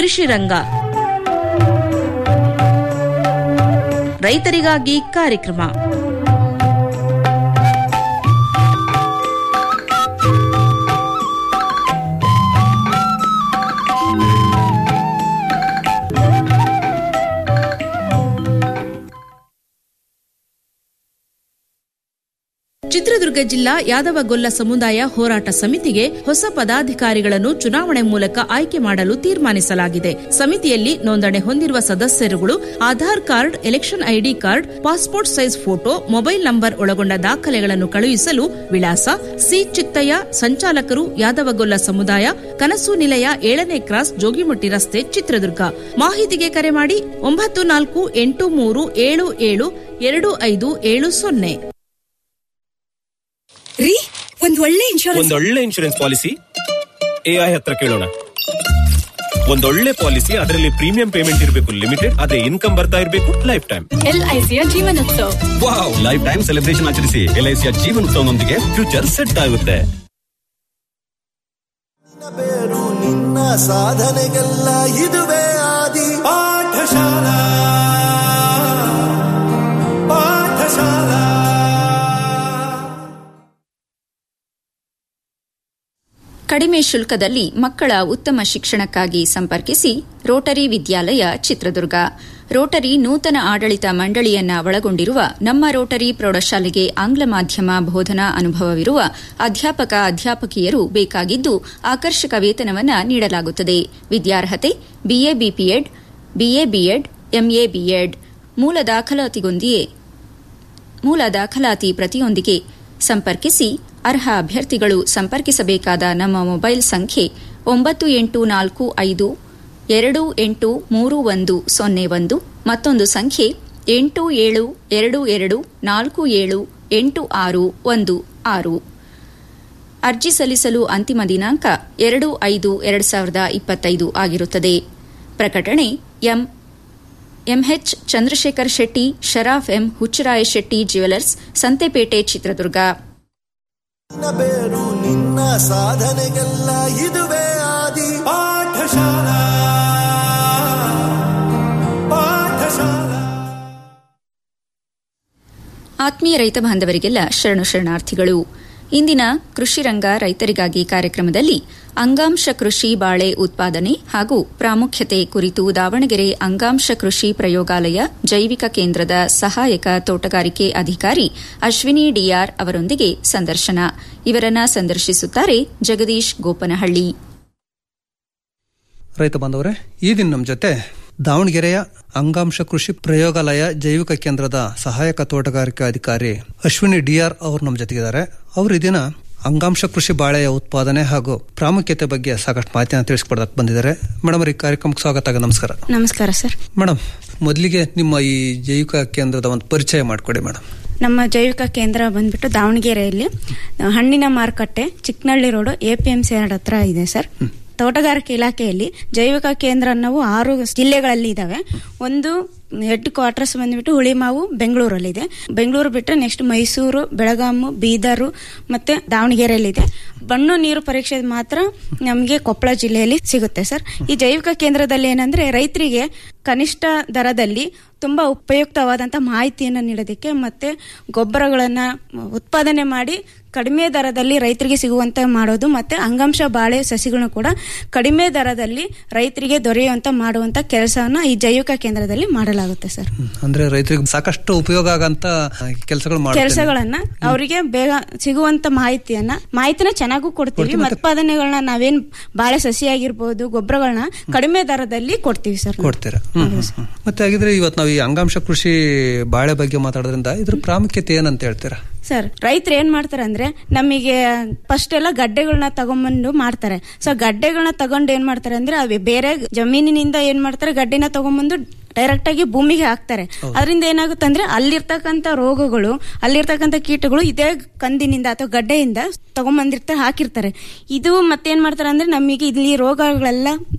ಕೃಷಿ ರಂಗ ರೈತರಿಗಾಗಿ ಕಾರ್ಯಕ್ರಮ ಚಿತ್ರದುರ್ಗ ಜಿಲ್ಲಾ ಯಾದವಗೊಲ್ಲ ಸಮುದಾಯ ಹೋರಾಟ ಸಮಿತಿಗೆ ಹೊಸ ಪದಾಧಿಕಾರಿಗಳನ್ನು ಚುನಾವಣೆ ಮೂಲಕ ಆಯ್ಕೆ ಮಾಡಲು ತೀರ್ಮಾನಿಸಲಾಗಿದೆ ಸಮಿತಿಯಲ್ಲಿ ನೋಂದಣಿ ಹೊಂದಿರುವ ಸದಸ್ಯರುಗಳು Aadhaar card election ID card passport size photo mobile number ಒಳಗೊಂಡ ದಾಖಲೆಗಳನ್ನು ಕಳುಹಿಸಲು ವಿಳಾಸ ಸಿ ಚಿತ್ತಯ್ಯ ಸಂಚಾಲಕರು ಯಾದವಗೊಲ್ಲ ಸಮುದಾಯ ಕನಸು ನಿಲಯ ಏಳನೇ ಕ್ರಾಸ್ ಜೋಗಿಮಟ್ಟಿ ರಸ್ತೆ ಚಿತ್ರದುರ್ಗ ಮಾಹಿತಿಗೆ ಕರೆ ಮಾಡಿ ಒಂಬತ್ತು ನಾಲ್ಕು ಎಂಟು ಮೂರು ಏಳು ಏಳು ಎರಡು ಐದು ಏಳು ಸೊನ್ನೆ ರೀ ಒಂದ್ ಒಳ್ಳೆ ಇನ್ಶೂರೆನ್ಸ್ ಒಂದೊಳ್ಳೆ ಇನ್ಶೂರೆನ್ಸ್ ಪಾಲಿಸಿ ಎಐ ಹತ್ರ ಕೇಳೋಣ ಒಂದೊಳ್ಳೆ ಪಾಲಿಸಿ ಅದರಲ್ಲಿ ಪ್ರೀಮಿಯಂ ಪೇಮೆಂಟ್ ಇರಬೇಕು ಲಿಮಿಟೆಡ್ ಅದೇ ಇನ್ಕಮ್ ಬರ್ತಾ ಇರಬೇಕು ಲೈಫ್ ಟೈಮ್ ಎಲ್ಐಸಿಯ ಜೀವನೋತ್ಸವ ವಾವ್ ಲೈಫ್ ಟೈಮ್ ಸೆಲೆಬ್ರೇಷನ್ ಆಚರಿಸಿ ಎಲ್ಐಸಿಯ ಜೀವನೋತ್ಸವನೊಂದಿಗೆ ಫ್ಯೂಚರ್ ಸೆಟ್ ಆಗುತ್ತೆ ಬೇರು ನಿನ್ನ ಸಾಧನೆಗೆಲ್ಲ ಇದುವೇ ಆದಿ ಪಾಠಶಾಲಾ ಪಾಠಶಾಲಾ ಕಡಿಮೆ ಶುಲ್ಕದಲ್ಲಿ ಮಕ್ಕಳ ಉತ್ತಮ ಶಿಕ್ಷಣಕ್ಕಾಗಿ ಸಂಪರ್ಕಿಸಿ ರೋಟರಿ ವಿದ್ಯಾಲಯ ಚಿತ್ರದುರ್ಗ ರೋಟರಿ ನೂತನ ಆಡಳಿತ ಮಂಡಳಿಯನ್ನ ಒಳಗೊಂಡಿರುವ ನಮ್ಮ ರೋಟರಿ ಪ್ರೌಢಶಾಲೆಗೆ ಆಂಗ್ಲ ಮಾಧ್ಯಮ ಬೋಧನಾ ಅನುಭವವಿರುವ ಅಧ್ಯಾಪಕ ಅಧ್ಯಾಪಕಿಯರು ಬೇಕಾಗಿದ್ದು ಆಕರ್ಷಕ ವೇತನವನ್ನ ನೀಡಲಾಗುತ್ತದೆ ವಿದ್ಯಾರ್ಹತೆ BA BPEd BA BEd MA BEd ಮೂಲ ದಾಖಲಾತಿಗೊಂದಿಗೆ ಮೂಲ ದಾಖಲಾತಿ ಪ್ರತಿಯೊಂದಿಗೆ ಸಂಪರ್ಕಿಸಿ ಅರ್ಹ ಅಭ್ಯರ್ಥಿಗಳು ಸಂಪರ್ಕಿಸಬೇಕಾದ ನಮ್ಮ ಮೊಬೈಲ್ ಸಂಖ್ಯೆ ಒಂಬತ್ತು ಎಂಟು ನಾಲ್ಕು ಐದು ಎರಡು ಎಂಟು ಮೂರು ಒಂದು ಸೊನ್ನೆ ಒಂದು ಮತ್ತೊಂದು ಸಂಖ್ಯೆ ಎಂಟು ಏಳು ಎರಡು ಎರಡು ನಾಲ್ಕು ಏಳು ಎಂಟು ಆರು ಒಂದು ಆರು ಅರ್ಜಿ ಸಲ್ಲಿಸಲು ಅಂತಿಮ ದಿನಾಂಕ ಎರಡು ಐದು ಎರಡು ಸಾವಿರದ ಇಪ್ಪತ್ತೈದು ಆಗಿರುತ್ತದೆ ಪ್ರಕಟಣೆ ಎಂ ಎಂಎಚ್ ಚಂದ್ರಶೇಖರ್ ಶೆಟ್ಟಿ ಶರಾಫ್ ಎಂ ಹುಚ್ಚರಾಯ ಶೆಟ್ಟಿ ಜ್ಯುವೆಲರ್ಸ್ ಸಂತೆಪೇಟೆ ಚಿತ್ರದುರ್ಗ ನಿನ್ನ ಬೇರು ನಿನ್ನ ಸಾಧನೆಗೆಲ್ಲ ಇದುವೇ ಆದಿ ಪಾಠಶಾಲಾ ಪಾಠಶಾಲಾ ಆತ್ಮೀಯ ರೈತ ಬಾಂಧವರಿಗೆಲ್ಲ ಶರಣು ಶರಣಾರ್ಥಿಗಳು ಇಂದಿನ ಕೃಷಿ ರಂಗ ರೈತರಿಗಾಗಿ ಕಾರ್ಯಕ್ರಮದಲ್ಲಿ ಅಂಗಾಂಶ ಕೃಷಿ ಬಾಳೆ ಉತ್ಪಾದನೆ ಹಾಗೂ ಪ್ರಾಮುಖ್ಯತೆ ಕುರಿತು ದಾವಣಗೆರೆ ಅಂಗಾಂಶ ಕೃಷಿ ಪ್ರಯೋಗಾಲಯ ಜೈವಿಕ ಕೇಂದ್ರದ ಸಹಾಯಕ ತೋಟಗಾರಿಕೆ ಅಧಿಕಾರಿ ಅಶ್ವಿನಿ ಡಿಆರ್ ಅವರೊಂದಿಗೆ ಸಂದರ್ಶನ ಇವರನ್ನ ಸಂದರ್ಶಿಸುತ್ತಾರೆ ಜಗದೀಶ್ ಗೋಪನಹಳ್ಳಿ ರೈತ ಬಾಂಧವರೇ ಈ ದಿನ ನಮ್ಮ ಜೊತೆ ದಾವಣಗೆರೆಯ ಅಂಗಾಂಶ ಕೃಷಿ ಪ್ರಯೋಗಾಲಯ ಜೈವಿಕ ಕೇಂದ್ರದ ಸಹಾಯಕ ತೋಟಗಾರಿಕಾ ಅಧಿಕಾರಿ ಅಶ್ವಿನಿ ಡಿಆರ್ ಅವರು ನಮ್ಮ ಜೊತೆಗಿದ್ದಾರೆ ಅವರು ಈ ದಿನ ಅಂಗಾಂಶ ಕೃಷಿ ಬಾಳೆಯ ಉತ್ಪಾದನೆ ಹಾಗೂ ಪ್ರಾಮುಖ್ಯತೆ ಬಗ್ಗೆ ಸಾಕಷ್ಟು ಮಾಹಿತಿಯನ್ನು ತಿಳಿಸ್ಕೊಡಕ್ಕೆ ಬಂದಿದ್ದಾರೆ ಮೇಡಮ್ ಈ ಕಾರ್ಯಕ್ರಮಕ್ಕೆ ಸ್ವಾಗತ ಆಗ ನಮಸ್ಕಾರ ನಮಸ್ಕಾರ ಸರ್ ಮೇಡಮ್ ಮೊದಲಿಗೆ ನಿಮ್ಮ ಈ ಜೈವಿಕ ಕೇಂದ್ರದ ಒಂದು ಪರಿಚಯ ಮಾಡಿಕೊಡಿ ಮೇಡಮ್ ನಮ್ಮ ಜೈವಿಕ ಕೇಂದ್ರ ಬಂದ್ಬಿಟ್ಟು ದಾವಣಗೆರೆಯಲ್ಲಿ ಹಣ್ಣಿನ ಮಾರುಕಟ್ಟೆ Chikkanahalli road A P M C ಹತ್ರ ಇದೆ ಸರ್ ತೋಟಗಾರಿಕೆ ಇಲಾಖೆಯಲ್ಲಿ ಜೈವಿಕ ಕೇಂದ್ರ ನಾವು ಆರು ಜಿಲ್ಲೆಗಳಲ್ಲಿ ಇದಾವೆ ಒಂದು ಹೆಡ್ ಕ್ವಾರ್ಟರ್ಸ್ ಬಂದ್ಬಿಟ್ಟು ಹುಳಿಮಾವು ಬೆಂಗಳೂರಲ್ಲಿದೆ ಬೆಂಗಳೂರು ಬಿಟ್ಟರೆ ನೆಕ್ಸ್ಟ್ ಮೈಸೂರು ಬೆಳಗಾಮು ಬೀದರು ಮತ್ತೆ ದಾವಣಗೆರೆಯಲ್ಲಿದೆ ಮಣ್ಣು ನೀರು ಪರೀಕ್ಷೆ ಮಾತ್ರ ನಮಗೆ ಕೊಪ್ಪಳ ಜಿಲ್ಲೆಯಲ್ಲಿ ಸಿಗುತ್ತೆ ಸರ್ ಈ ಜೈವಿಕ ಕೇಂದ್ರದಲ್ಲಿ ಏನಂದ್ರೆ ರೈತರಿಗೆ ಕನಿಷ್ಠ ದರದಲ್ಲಿ ತುಂಬಾ ಉಪಯುಕ್ತವಾದಂತ ಮಾಹಿತಿಯನ್ನು ನೀಡೋದಕ್ಕೆ ಮತ್ತೆ ಗೊಬ್ಬರಗಳನ್ನ ಉತ್ಪಾದನೆ ಮಾಡಿ ಕಡಿಮೆ ದರದಲ್ಲಿ ರೈತರಿಗೆ ಸಿಗುವಂತೆ ಮಾಡೋದು ಮತ್ತೆ ಅಂಗಾಂಶ ಬಾಳೆ ಸಸಿಗಳನ್ನು ಕೂಡ ಕಡಿಮೆ ದರದಲ್ಲಿ ರೈತರಿಗೆ ದೊರೆಯುವಂತ ಮಾಡುವಂತ ಕೆಲಸವನ್ನ ಈ ಜೈವಿಕ ಕೇಂದ್ರದಲ್ಲಿ ಮಾಡಲಾಗುತ್ತೆ ಸರ್ ಅಂದ್ರೆ ರೈತರಿಗೆ ಸಾಕಷ್ಟು ಉಪಯೋಗ ಆಗಂತ ಕೆಲಸಗಳು ಮಾಡ್ತಾರೆ ಕೆಲಸಗಳನ್ನ ಅವರಿಗೆ ಬೇಗ ಸಿಗುವಂತ ಮಾಹಿತಿಯನ್ನ ಮಾಹಿತಿನ ಚೆನ್ನಾಗೂ ಕೊಡ್ತೀವಿ ಮತ್ತೆ ಉತ್ಪಾದನೆಗಳನ್ನ ನಾವೇನ್ ಬಾಳೆ ಸಸಿ ಆಗಿರ್ಬೋದು ಗೊಬ್ಬರಗಳನ್ನ ಕಡಿಮೆ ದರದಲ್ಲಿ ಕೊಡ್ತೀವಿ ಸರ್ ನಾವು. ಕೊಡ್ತೀರಾ ಹ್ಮ್, ಹ್ಮ್, ಹ್ಮ್. ಮತ್ತೆ ಹಾಗಿದ್ರೆ ಇವತ್ತು ನಾವು ಈ ಅಂಗಾಂಶ ಕೃಷಿ ಬಾಳೆ ಬಗ್ಗೆ ಮಾತಾಡೋದ್ರಿಂದ ಇದ್ರ ಪ್ರಾಮುಖ್ಯತೆ ಏನಂತ ಹೇಳ್ತೀರಾ ಸರ್ ರೈತರು ಏನ್ ಮಾಡ್ತಾರೆ ಅಂದ್ರೆ ನಮಗೆ ಫಸ್ಟ್ ಎಲ್ಲ ಗಡ್ಡೆಗಳನ್ನ ತಗೊಂಬಂದು ಮಾಡ್ತಾರೆ ಸೊ ಗಡ್ಡೆಗಳನ್ನ ತಗೊಂಡು ಏನ್ ಮಾಡ್ತಾರೆ ಅಂದ್ರೆ ಅವು ಬೇರೆ ಜಮೀನಿನಿಂದ ಏನ್ ಮಾಡ್ತಾರೆ ಗಡ್ಡೆನ ತಗೊಂಬಂದು ಡೈರೆಕ್ಟ್ ಆಗಿ ಭೂಮಿಗೆ ಹಾಕ್ತಾರೆ ಅದರಿಂದ ಏನಾಗುತ್ತೆ ಅಂದ್ರೆ ಅಲ್ಲಿರ್ತಕ್ಕಂಥ ರೋಗಗಳು ಅಲ್ಲಿರ್ತಕ್ಕಂಥ ಕೀಟಗಳು ಇದೇ ಕಂದಿನಿಂದ ಅಥವಾ ಗಡ್ಡೆಯಿಂದ ತಗೊಂಬಂದಿರ್ತಾರೆ ಹಾಕಿರ್ತಾರೆ ಇದು ಮತ್ತೇನ್ ಮಾಡ್ತಾರೆ ಅಂದ್ರೆ ನಮಗೆ ಇಲ್ಲಿ ರೋಗಗಳೆಲ್ಲ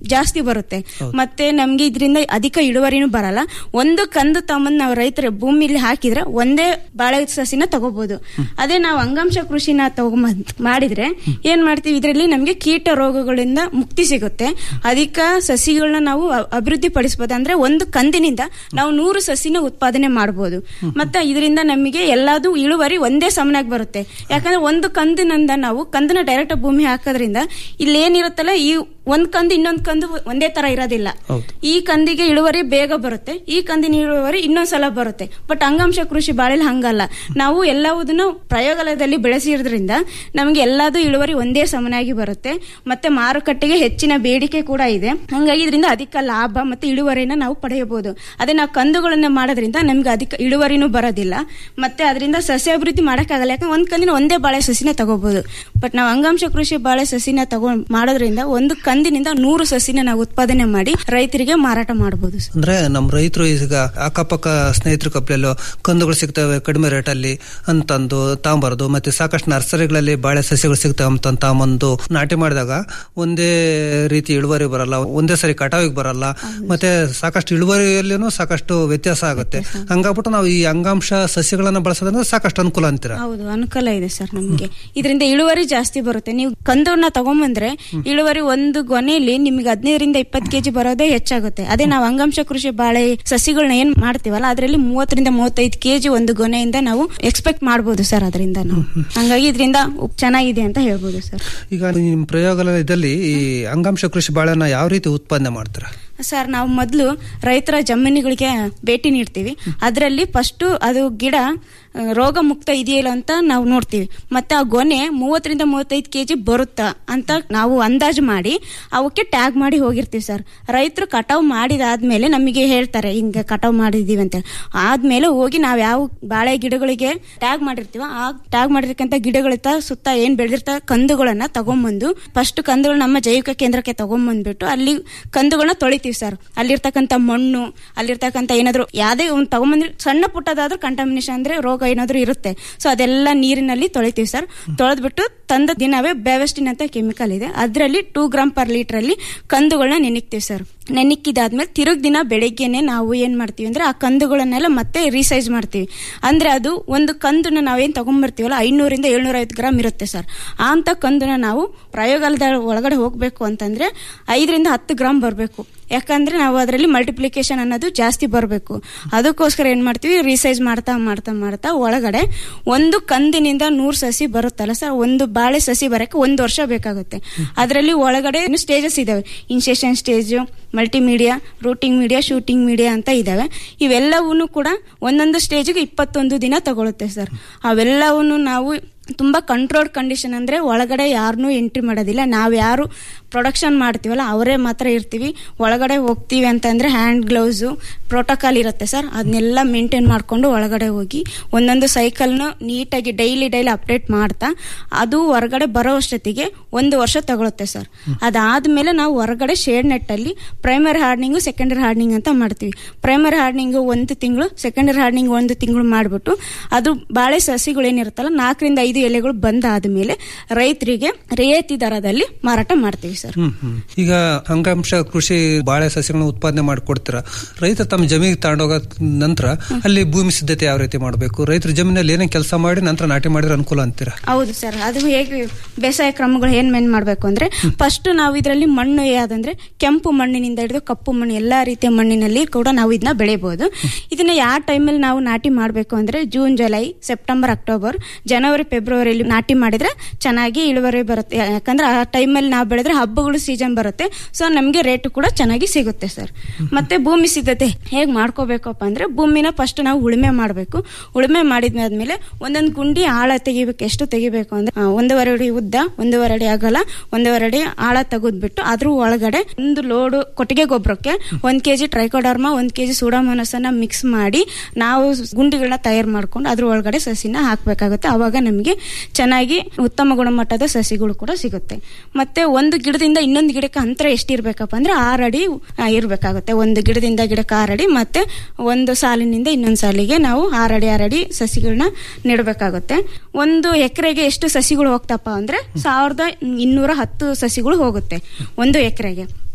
ಜಾಸ್ತಿ ಬರುತ್ತೆ ಮತ್ತೆ ನಮ್ಗೆ ಇದರಿಂದ ಅಧಿಕ ಇಳುವರಿನೂ ಬರಲ್ಲ ಒಂದು ಕಂದು ತಮ್ಮನ್ ನಾವು ರೈತರ ಭೂಮಿಲಿ ಹಾಕಿದ್ರೆ ಒಂದೇ ಬಾಳೆ ಸಸಿನ ತಗೋಬಹುದು ಅದೇ ನಾವು ಅಂಗಾಂಶ ಕೃಷಿನ ತಗೊಂಬಂದ್ ಮಾಡಿದ್ರೆ ಏನ್ ಮಾಡ್ತೀವಿ ಇದರಲ್ಲಿ ನಮ್ಗೆ ಕೀಟ ರೋಗಗಳಿಂದ ಮುಕ್ತಿ ಸಿಗುತ್ತೆ ಅಧಿಕ ಸಸಿಗಳನ್ನ ನಾವು ಅ- ಅಭಿವೃದ್ಧಿ ಪಡಿಸಬಹುದು ಅಂದ್ರೆ ಒಂದು ಕಂದಿನಿಂದ ನಾವು ನೂರು ಸಸಿನ ಉತ್ಪಾದನೆ ಮಾಡಬಹುದು ಮತ್ತೆ ಇದರಿಂದ ನಮಗೆ ಎಲ್ಲಾದು ಇಳುವರಿ ಒಂದೇ ಸಮನಾಗಿ ಬರುತ್ತೆ ಯಾಕಂದ್ರೆ ಒಂದು ಕಂದಿನಿಂದ ನಾವು ಕಂದನ ಡೈರೆಕ್ಟ್ ಭೂಮಿ ಹಾಕೋದ್ರಿಂದ ಇಲ್ಲಿ ಏನಿರುತ್ತಲ್ಲ ಈ ಒಂದ್ ಕಂದು ಇನ್ನೊಂದ್ ಕಂದು ಒಂದೇ ತರ ಇರೋದಿಲ್ಲ ಈ ಕಂದಿಗೆ ಇಳುವರಿ ಬೇಗ ಬರುತ್ತೆ ಈ ಕಂದಿನ ಇಳುವರಿ ಇನ್ನೊಂದ್ಸಲ ಬರುತ್ತೆ ಬಟ್ ಅಂಗಾಂಶ ಕೃಷಿ ಬಾಳೆಲಿ ಹಂಗಲ್ಲ ನಾವು ಎಲ್ಲವುದನ್ನು ಪ್ರಯೋಗಾಲಯದಲ್ಲಿ ಬೆಳೆಸಿರೋದ್ರಿಂದ ನಮಗೆ ಎಲ್ಲಾದು ಇಳುವರಿ ಒಂದೇ ಸಮನಾಗಿ ಬರುತ್ತೆ ಮತ್ತೆ ಮಾರುಕಟ್ಟೆಗೆ ಹೆಚ್ಚಿನ ಬೇಡಿಕೆ ಕೂಡ ಇದೆ ಹಂಗಾಗಿ ಇದರಿಂದ ಅಧಿಕ ಲಾಭ ಮತ್ತೆ ಇಳುವರಿನ ನಾವು ಪಡೆಯಬಹುದು ಅದೇ ನಾವು ಕಂದುಗಳನ್ನ ಮಾಡೋದ್ರಿಂದ ನಮ್ಗೆ ಅಧಿಕ ಇಳುವರಿನೂ ಬರೋದಿಲ್ಲ ಮತ್ತೆ ಅದರಿಂದ ಸಸ್ಯ ಅಭಿವೃದ್ಧಿ ಮಾಡಕ್ಕಾಗಲ್ಲ ಯಾಕಂದ್ರೆ ಒಂದ್ ಕಂದಿನ ಒಂದೇ ಬಾಳೆ ಸಸಿನ ತಗೋಬಹುದು ಬಟ್ ನಾವು ಅಂಗಾಂಶ ಕೃಷಿ ಬಾಳೆ ಸಸಿನ ತಗೊಂಡ್ ಮಾಡೋದ್ರಿಂದ ಒಂದು ಕಂದಿನಿಂದ ನೂರು ಸಸಿನ ನಾವು ಉತ್ಪಾದನೆ ಮಾಡಿ ರೈತರಿಗೆ ಮಾರಾಟ ಮಾಡಬಹುದು ಅಂದ್ರೆ ನಮ್ಮ ರೈತರು ಈಗ ಅಕ್ಕಪಕ್ಕ ಸ್ನೇಹಿತರ ಕಪ್ಲೆಲ್ಲೋ ಕಂದುಗಳು ಸಿಗ್ತವೆ ಕಡಿಮೆ ರೇಟಲ್ಲಿ ಅಂತಂದು ತಾಂಬಾರದು ಮತ್ತೆ ಸಾಕಷ್ಟು ನರ್ಸರಿಗಳಲ್ಲಿ ಬಾಳೆ ಸಸ್ಯಗಳು ಸಿಗ್ತವೆ ಅಂತ ತಾಂಬಂದು ನಾಟಿ ಮಾಡಿದಾಗ ಒಂದೇ ರೀತಿ ಇಳುವರಿ ಬರಲ್ಲ ಒಂದೇ ಸರಿ ಕಟಾವಿಗೆ ಬರಲ್ಲ ಮತ್ತೆ ಸಾಕಷ್ಟು ಇಳುವರಿಯಲ್ಲಿನೂ ಸಾಕಷ್ಟು ವ್ಯತ್ಯಾಸ ಆಗುತ್ತೆ ಹಂಗಾಗ್ಬಿಟ್ಟು ನಾವು ಈ ಅಂಗಾಂಶ ಸಸ್ಯಗಳನ್ನ ಬಳಸೋದ್ರಿಂದ ಸಾಕಷ್ಟು ಅನುಕೂಲ ಅಂತೀರ ಹೌದು ಅನುಕೂಲ ಇದೆ ಸರ್ ನಮ್ಗೆ ಇದರಿಂದ ಇಳುವರಿ ಜಾಸ್ತಿ ಬರುತ್ತೆ ನೀವು ಕಂದವನ್ನ ತಗೊಂಬಂದ್ರೆ ಇಳುವರಿ ಒಂದು ಗೊನೆಯಲ್ಲಿ ನಿಮ್ಗೆ ಹದಿನೈದರಿಂದ ಇಪ್ಪತ್ತು ಕೆಜಿ ಬರೋದೇ ಹೆಚ್ಚಾಗುತ್ತೆ ಅದೇ ನಾವು ಅಂಗಾಂಶ ಕೃಷಿ ಬಾಳೆ ಸಸಿಗಳನ್ನ ಏನ್ ಮಾಡ್ತೀವಲ್ಲ ಅದರಲ್ಲಿ ಮೂವತ್ತರಿಂದ ಮೂವತ್ತೈದು ಕೆಜಿ ಒಂದು ಗೊನೆಯಿಂದ ನಾವು ಎಕ್ಸ್ಪೆಕ್ಟ್ ಮಾಡ್ಬೋದು ಸರ್ ಅದರಿಂದ ನಾವು ಹಂಗಾಗಿ ಇದರಿಂದ ಚೆನ್ನಾಗಿದೆ ಅಂತ ಹೇಳ್ಬೋದು ಸರ್ ಈಗ ನಿಮ್ಮ ಪ್ರಯೋಗಾಲಯದಲ್ಲಿ ಈ ಅಂಗಾಂಶ ಕೃಷಿ ಬಾಳೆನ ಯಾವ ರೀತಿ ಉತ್ಪಾದನೆ ಮಾಡ್ತೀರಾ ಸರ್ ನಾವು ಮೊದಲು ರೈತರ ಜಮೀನುಗಳಿಗೆ ಭೇಟಿ ನೀಡ್ತೀವಿ ಅದರಲ್ಲಿ ಫಸ್ಟ್ ಅದು ಗಿಡ ಆ, ರೋಗ ಮುಕ್ತ ಇದೆಯಲ್ಲ ಅಂತ ನಾವು ನೋಡ್ತೀವಿ ಮತ್ತೆ ಆ ಗೊನೆ ಮೂವತ್ತರಿಂದ ಮೂವತ್ತೈದು ಕೆಜಿ ಬರುತ್ತಾ ಅಂತ ನಾವು ಅಂದಾಜು ಮಾಡಿ ಅವಕ್ಕೆ ಟ್ಯಾಗ್ ಮಾಡಿ ಹೋಗಿರ್ತೀವಿ ಸರ್ ರೈತರು ಕಟಾವ್ ಮಾಡಿದಾದ್ಮೇಲೆ ನಮಗೆ ಹೇಳ್ತಾರೆ ಹಿಂಗೆ ಕಟಾವ್ ಮಾಡಿದೀವಿ ಅಂತ ಆದ್ಮೇಲೆ ಹೋಗಿ ನಾವು ಯಾವ ಬಾಳೆ ಗಿಡಗಳಿಗೆ ಟ್ಯಾಗ್ ಮಾಡಿರ್ತೀವ ಆ ಟ್ಯಾಗ್ ಮಾಡಿರ್ತಕ್ಕಂಥ ಗಿಡಗಳಿರ್ತ ಸುತ್ತ ಏನ್ ಬೆಳೆದಿರ್ತ ಕಂದುಗಳನ್ನ ತಗೊಂಬಂದು ಫಸ್ಟ್ ಕಂದುಗಳು ನಮ್ಮ ಜೈವಿಕ ಕೇಂದ್ರಕ್ಕೆ ತಗೊಂಬಂದ್ಬಿಟ್ಟು ಅಲ್ಲಿ ಕಂದುಗಳನ್ನ ತೊಳಿತೀವಿ ಸರ್ ಅಲ್ಲಿರ್ತಕ್ಕಂಥ ಮಣ್ಣು ಅಲ್ಲಿರ್ತಕ್ಕಂಥ ಏನಾದ್ರು ಯಾವ್ದೇ ಒಂದು ತಗೊಂಬಂದ್ರೆ ಸಣ್ಣ ಪುಟ್ಟದಾದ್ರೂ ಕಂಟಾಮಿನೇಷನ್ ಅಂದ್ರೆ ರೋಗ ಏನಾದ್ರು ಇರುತ್ತೆ ಸೊ ಅದೆಲ್ಲ ನೀರಿನಲ್ಲಿ ತೊಳಿತೀವಿ ಸರ್ ತೊಳೆದ್ಬಿಟ್ಟು ತಂದ ದಿನವೇ ಬೆವೆಸ್ಟಿನ್ ಅಂತ ಕೆಮಿಕಲ್ ಇದೆ ಅದರಲ್ಲಿ ಟೂ ಗ್ರಾಮ್ ಪರ್ ಲೀಟರ್ ಅಲ್ಲಿ ಕಂದುಗಳನ್ನ ನೆನಿಕ್ತೀವಿ ಸರ್ ನೆನಿಕ್ಕಿದಾದ್ಮೇಲೆ ತಿರುಗ್ ದಿನ ಬೆಳಗ್ಗೆನೆ ನಾವು ಏನ್ ಮಾಡ್ತೀವಿ ಅಂದ್ರೆ ಆ ಕಂದುಗಳನ್ನೆಲ್ಲ ಮತ್ತೆ ರೀಸೈಜ್ ಮಾಡ್ತೀವಿ ಅಂದ್ರೆ ಅದು ಒಂದು ಕಂದನ್ನ ನಾವೇನ್ ತಗೊಂಡ್ಬರ್ತೀವಲ್ಲ ಐನೂರಿಂದ ಏಳ್ನೂರ ಐವತ್ತು ಗ್ರಾಮ್ ಇರುತ್ತೆ ಸರ್ ಆ ಅಂತ ಕಂದನ್ನ ನಾವು ಪ್ರಯೋಗಾಲಯದ ಒಳಗಡೆ ಹೋಗ್ಬೇಕು ಅಂತಂದ್ರೆ ಐದರಿಂದ ಹತ್ತು ಗ್ರಾಮ್ ಬರಬೇಕು ಯಾಕಂದ್ರೆ ನಾವು ಅದರಲ್ಲಿ ಮಲ್ಟಿಪ್ಲಿಕೇಶನ್ ಅನ್ನೋದು ಜಾಸ್ತಿ ಬರಬೇಕು ಅದಕ್ಕೋಸ್ಕರ ಏನ್ ಮಾಡ್ತೀವಿ ರೀಸೈಜ್ ಮಾಡ್ತಾ ಮಾಡ್ತಾ ಮಾಡ್ತಾ ಒಳಗಡೆ ಒಂದು ಕಂದಿನಿಂದ ನೂರು ಸಸಿ ಬರುತ್ತಲ್ಲ ಸರ್ ಒಂದು ಬಾಳೆ ಸಸಿ ಬರಕ್ಕೆ ಒಂದು ವರ್ಷ ಬೇಕಾಗುತ್ತೆ ಅದರಲ್ಲಿ ಒಳಗಡೆ ಸ್ಟೇಜಸ್ ಇದಾವೆ inception stage multimedia rooting media shooting media ಅಂತ ಇದಾವೆ ಇವೆಲ್ಲವೂ ಕೂಡ ಒಂದೊಂದು ಸ್ಟೇಜ್ಗೆ ಇಪ್ಪತ್ತೊಂದು ದಿನ ತಗೊಳುತ್ತೆ ಸರ್ ಅವೆಲ್ಲವನ್ನು ನಾವು ತುಂಬಾ ಕಂಟ್ರೋಲ್ಡ್ ಕಂಡೀಷನ್ ಅಂದ್ರೆ ಒಳಗಡೆ ಯಾರನ್ನೂ ಎಂಟ್ರಿ ಮಾಡೋದಿಲ್ಲ ನಾವು ಯಾರು ಪ್ರೊಡಕ್ಷನ್ ಮಾಡ್ತೀವಲ್ಲ ಅವರೇ ಮಾತ್ರ ಇರ್ತೀವಿ ಒಳಗಡೆ ಹೋಗ್ತೀವಿ ಅಂತಂದ್ರೆ ಹ್ಯಾಂಡ್ ಗ್ಲೌಸು ಪ್ರೋಟೋಕಾಲ್ ಇರುತ್ತೆ ಸರ್ ಅದನ್ನೆಲ್ಲ ಮೇಂಟೈನ್ ಮಾಡ್ಕೊಂಡು ಒಳಗಡೆ ಹೋಗಿ ಒಂದೊಂದು ಸೈಕಲ್ನ ನೀಟಾಗಿ ಡೈಲಿ ಡೈಲಿ ಅಪ್ಡೇಟ್ ಮಾಡ್ತಾ ಅದು ಹೊರಗಡೆ ಬರೋ ಅಷ್ಟೊತ್ತಿಗೆ ಒಂದು ವರ್ಷ ತಗೊಳುತ್ತೆ ಸರ್ ಅದಾದ್ಮೇಲೆ ನಾವು ಹೊರಗಡೆ ಶೇಡ್ ನೆಟ್ಟಲ್ಲಿ ಪ್ರೈಮರಿ ಹಾರ್ಡ್ನಿಂಗು ಸೆಕೆಂಡರಿ ಹಾರ್ಡ್ನಿಂಗ್ ಅಂತ ಮಾಡ್ತೀವಿ ಪ್ರೈಮರಿ ಹಾರ್ಡ್ನಿಂಗ್ ಒಂದು ತಿಂಗಳು ಸೆಕೆಂಡರಿ ಹಾರ್ಡ್ನಿಂಗ್ ಒಂದು ತಿಂಗಳು ಮಾಡ್ಬಿಟ್ಟು ಅದು ಬಾಳೆ ಸಸಿಗಳು ಏನಿರುತ್ತಲ್ಲ ನಾಲ್ಕರಿಂದ ಐದು ಎಲೆಗಳು ಬಂದಾದ್ಮೇಲೆ ರೈತರಿಗೆ ರಿಯಾಯಿತಿ ದರದಲ್ಲಿ ಮಾರಾಟ ಮಾಡ್ತೀವಿ ಸರ್ ಹ್ಮ್ ಹ್ಮ್. ಈಗ ಅಂಗಾಂಶ ಕೃಷಿ ಬಾಳೆ ಸಸ್ಯಗಳನ್ನ ಉತ್ಪಾದನೆ ಮಾಡಿಕೊಡ್ತೀರಾ ರೈತ ತಮ್ಮ ಜಮೀನಿಗೆ ತಗೊಂಡೋಗ ನಂತರ ಅಲ್ಲಿ ಭೂಮಿ ಸಿದ್ಧತೆ ಯಾವ ರೀತಿ ಮಾಡಬೇಕು ರೈತರ ಜಮೀನಲ್ಲಿ ಏನೇ ಕೆಲಸ ಮಾಡಿ ನಂತರ ನಾಟಿ ಮಾಡಿದ್ರೆ ಅನುಕೂಲ ಅಂತೀರಾ ಹೌದು ಸರ್ ಅದು ಹೇಗೆ ಬೇಸಾಯ ಕ್ರಮಗಳು ಏನ್ ಮೇನ್ ಮಾಡ್ಬೇಕು ಅಂದ್ರೆ ಫಸ್ಟ್ ನಾವು ಇದರಲ್ಲಿ ಮಣ್ಣು ಯಾವ್ದಂದ್ರೆ ಕೆಂಪು ಮಣ್ಣಿನಿಂದ ಹಿಡಿದು ಕಪ್ಪು ಮಣ್ಣು ಎಲ್ಲಾ ರೀತಿಯ ಮಣ್ಣಿನಲ್ಲಿ ಕೂಡ ನಾವು ಇದನ್ನ ಬೆಳೆಯಬಹುದು ಇದನ್ನ ಯಾವ ಟೈಮಲ್ಲಿ ನಾವು ನಾಟಿ ಮಾಡಬೇಕು ಅಂದ್ರೆ ಜೂನ್ ಜುಲೈ ಸೆಪ್ಟೆಂಬರ್ ಅಕ್ಟೋಬರ್ ಜನವರಿ ಫೆಬ್ರವರಿಯಲ್ಲಿ ನಾಟಿ ಮಾಡಿದ್ರೆ ಚೆನ್ನಾಗಿ ಇಳುವರಿ ಬರುತ್ತೆ ಯಾಕಂದ್ರೆ ಆ ಟೈಮಲ್ಲಿ ನಾವು ಬೆಳೆದ್ರೆ ಹಬ್ಬಗಳು ಸೀಸನ್ ಬರುತ್ತೆ ಸೊ ನಮಗೆ ರೇಟ್ ಕೂಡ ಚೆನ್ನಾಗಿ ಸಿಗುತ್ತೆ ಸರ್ ಮತ್ತೆ ಭೂಮಿ ಸಿದ್ಧತೆ ಹೇಗ್ ಮಾಡ್ಕೋಬೇಕಪ್ಪ ಅಂದ್ರೆ ಭೂಮಿನ ಫಸ್ಟ್ ನಾವು ಉಳುಮೆ ಮಾಡಬೇಕು ಉಳುಮೆ ಮಾಡಿದ್ಮೇಲೆ ಒಂದೊಂದು ಗುಂಡಿ ಆಳ ತೆಗಿಬೇಕು ಎಷ್ಟು ತೆಗಿಬೇಕು ಅಂದ್ರೆ ಆ, ಒಂದೂವರೆ ಅಡಿ ಉದ್ದ ಒಂದೂವರೆ ಅಡಿ ಅಗಲ ಒಂದೂವರೆ ಅಡಿ ಆಳ ತೆಗೆದ್ಬಿಟ್ಟು ಅದ್ರ ಒಳಗಡೆ ಒಂದು ಲೋಡು ಕೊಟ್ಟಿಗೆ ಗೊಬ್ಬರಕ್ಕೆ ಒಂದ್ ಕೆಜಿ ಟ್ರೈಕೋಡರ್ಮಾ ಒಂದ್ ಕೆಜಿ ಸೂಡಾಮೋನಸನ್ನ ಮಿಕ್ಸ್ ಮಾಡಿ ನಾವು ಗುಂಡಿಗಳನ್ನ ತಯಾರು ಮಾಡ್ಕೊಂಡು ಅದ್ರ ಒಳಗಡೆ ಸಸಿನ ಹಾಕ್ಬೇಕಾಗುತ್ತೆ ಅವಾಗ ನಮಗೆ ಚೆನ್ನಾಗಿ ಉತ್ತಮ ಗುಣಮಟ್ಟದ ಸಸಿಗಳು ಕೂಡ ಸಿಗುತ್ತೆ ಮತ್ತೆ ಒಂದು ಗಿಡದಿಂದ ಇನ್ನೊಂದು ಗಿಡಕ್ಕೆ ಅಂತರ ಎಷ್ಟಿರ್ಬೇಕಪ್ಪ ಅಂದ್ರೆ ಆರು ಅಡಿ ಆ, ಇರ್ಬೇಕಾಗುತ್ತೆ ಒಂದು ಗಿಡದಿಂದ ಗಿಡಕ್ಕೆ ಆರು ಅಡಿ ಮತ್ತೆ ಒಂದು ಸಾಲಿನಿಂದ ಇನ್ನೊಂದು ಸಾಲಿಗೆ ನಾವು ಆರಡಿ ಆರಡಿ ಸಸಿಗಳನ್ನ ನೆಡಬೇಕಾಗುತ್ತೆ ಒಂದು ಎಕರೆಗೆ ಎಷ್ಟು ಸಸಿಗಳು ಹೋಗ್ತಪ್ಪ ಅಂದ್ರೆ ಸಾವಿರದ ಇನ್ನೂರ ಹತ್ತು ಸಸಿಗಳು ಹೋಗುತ್ತೆ ಒಂದು ಎಕರೆಗೆ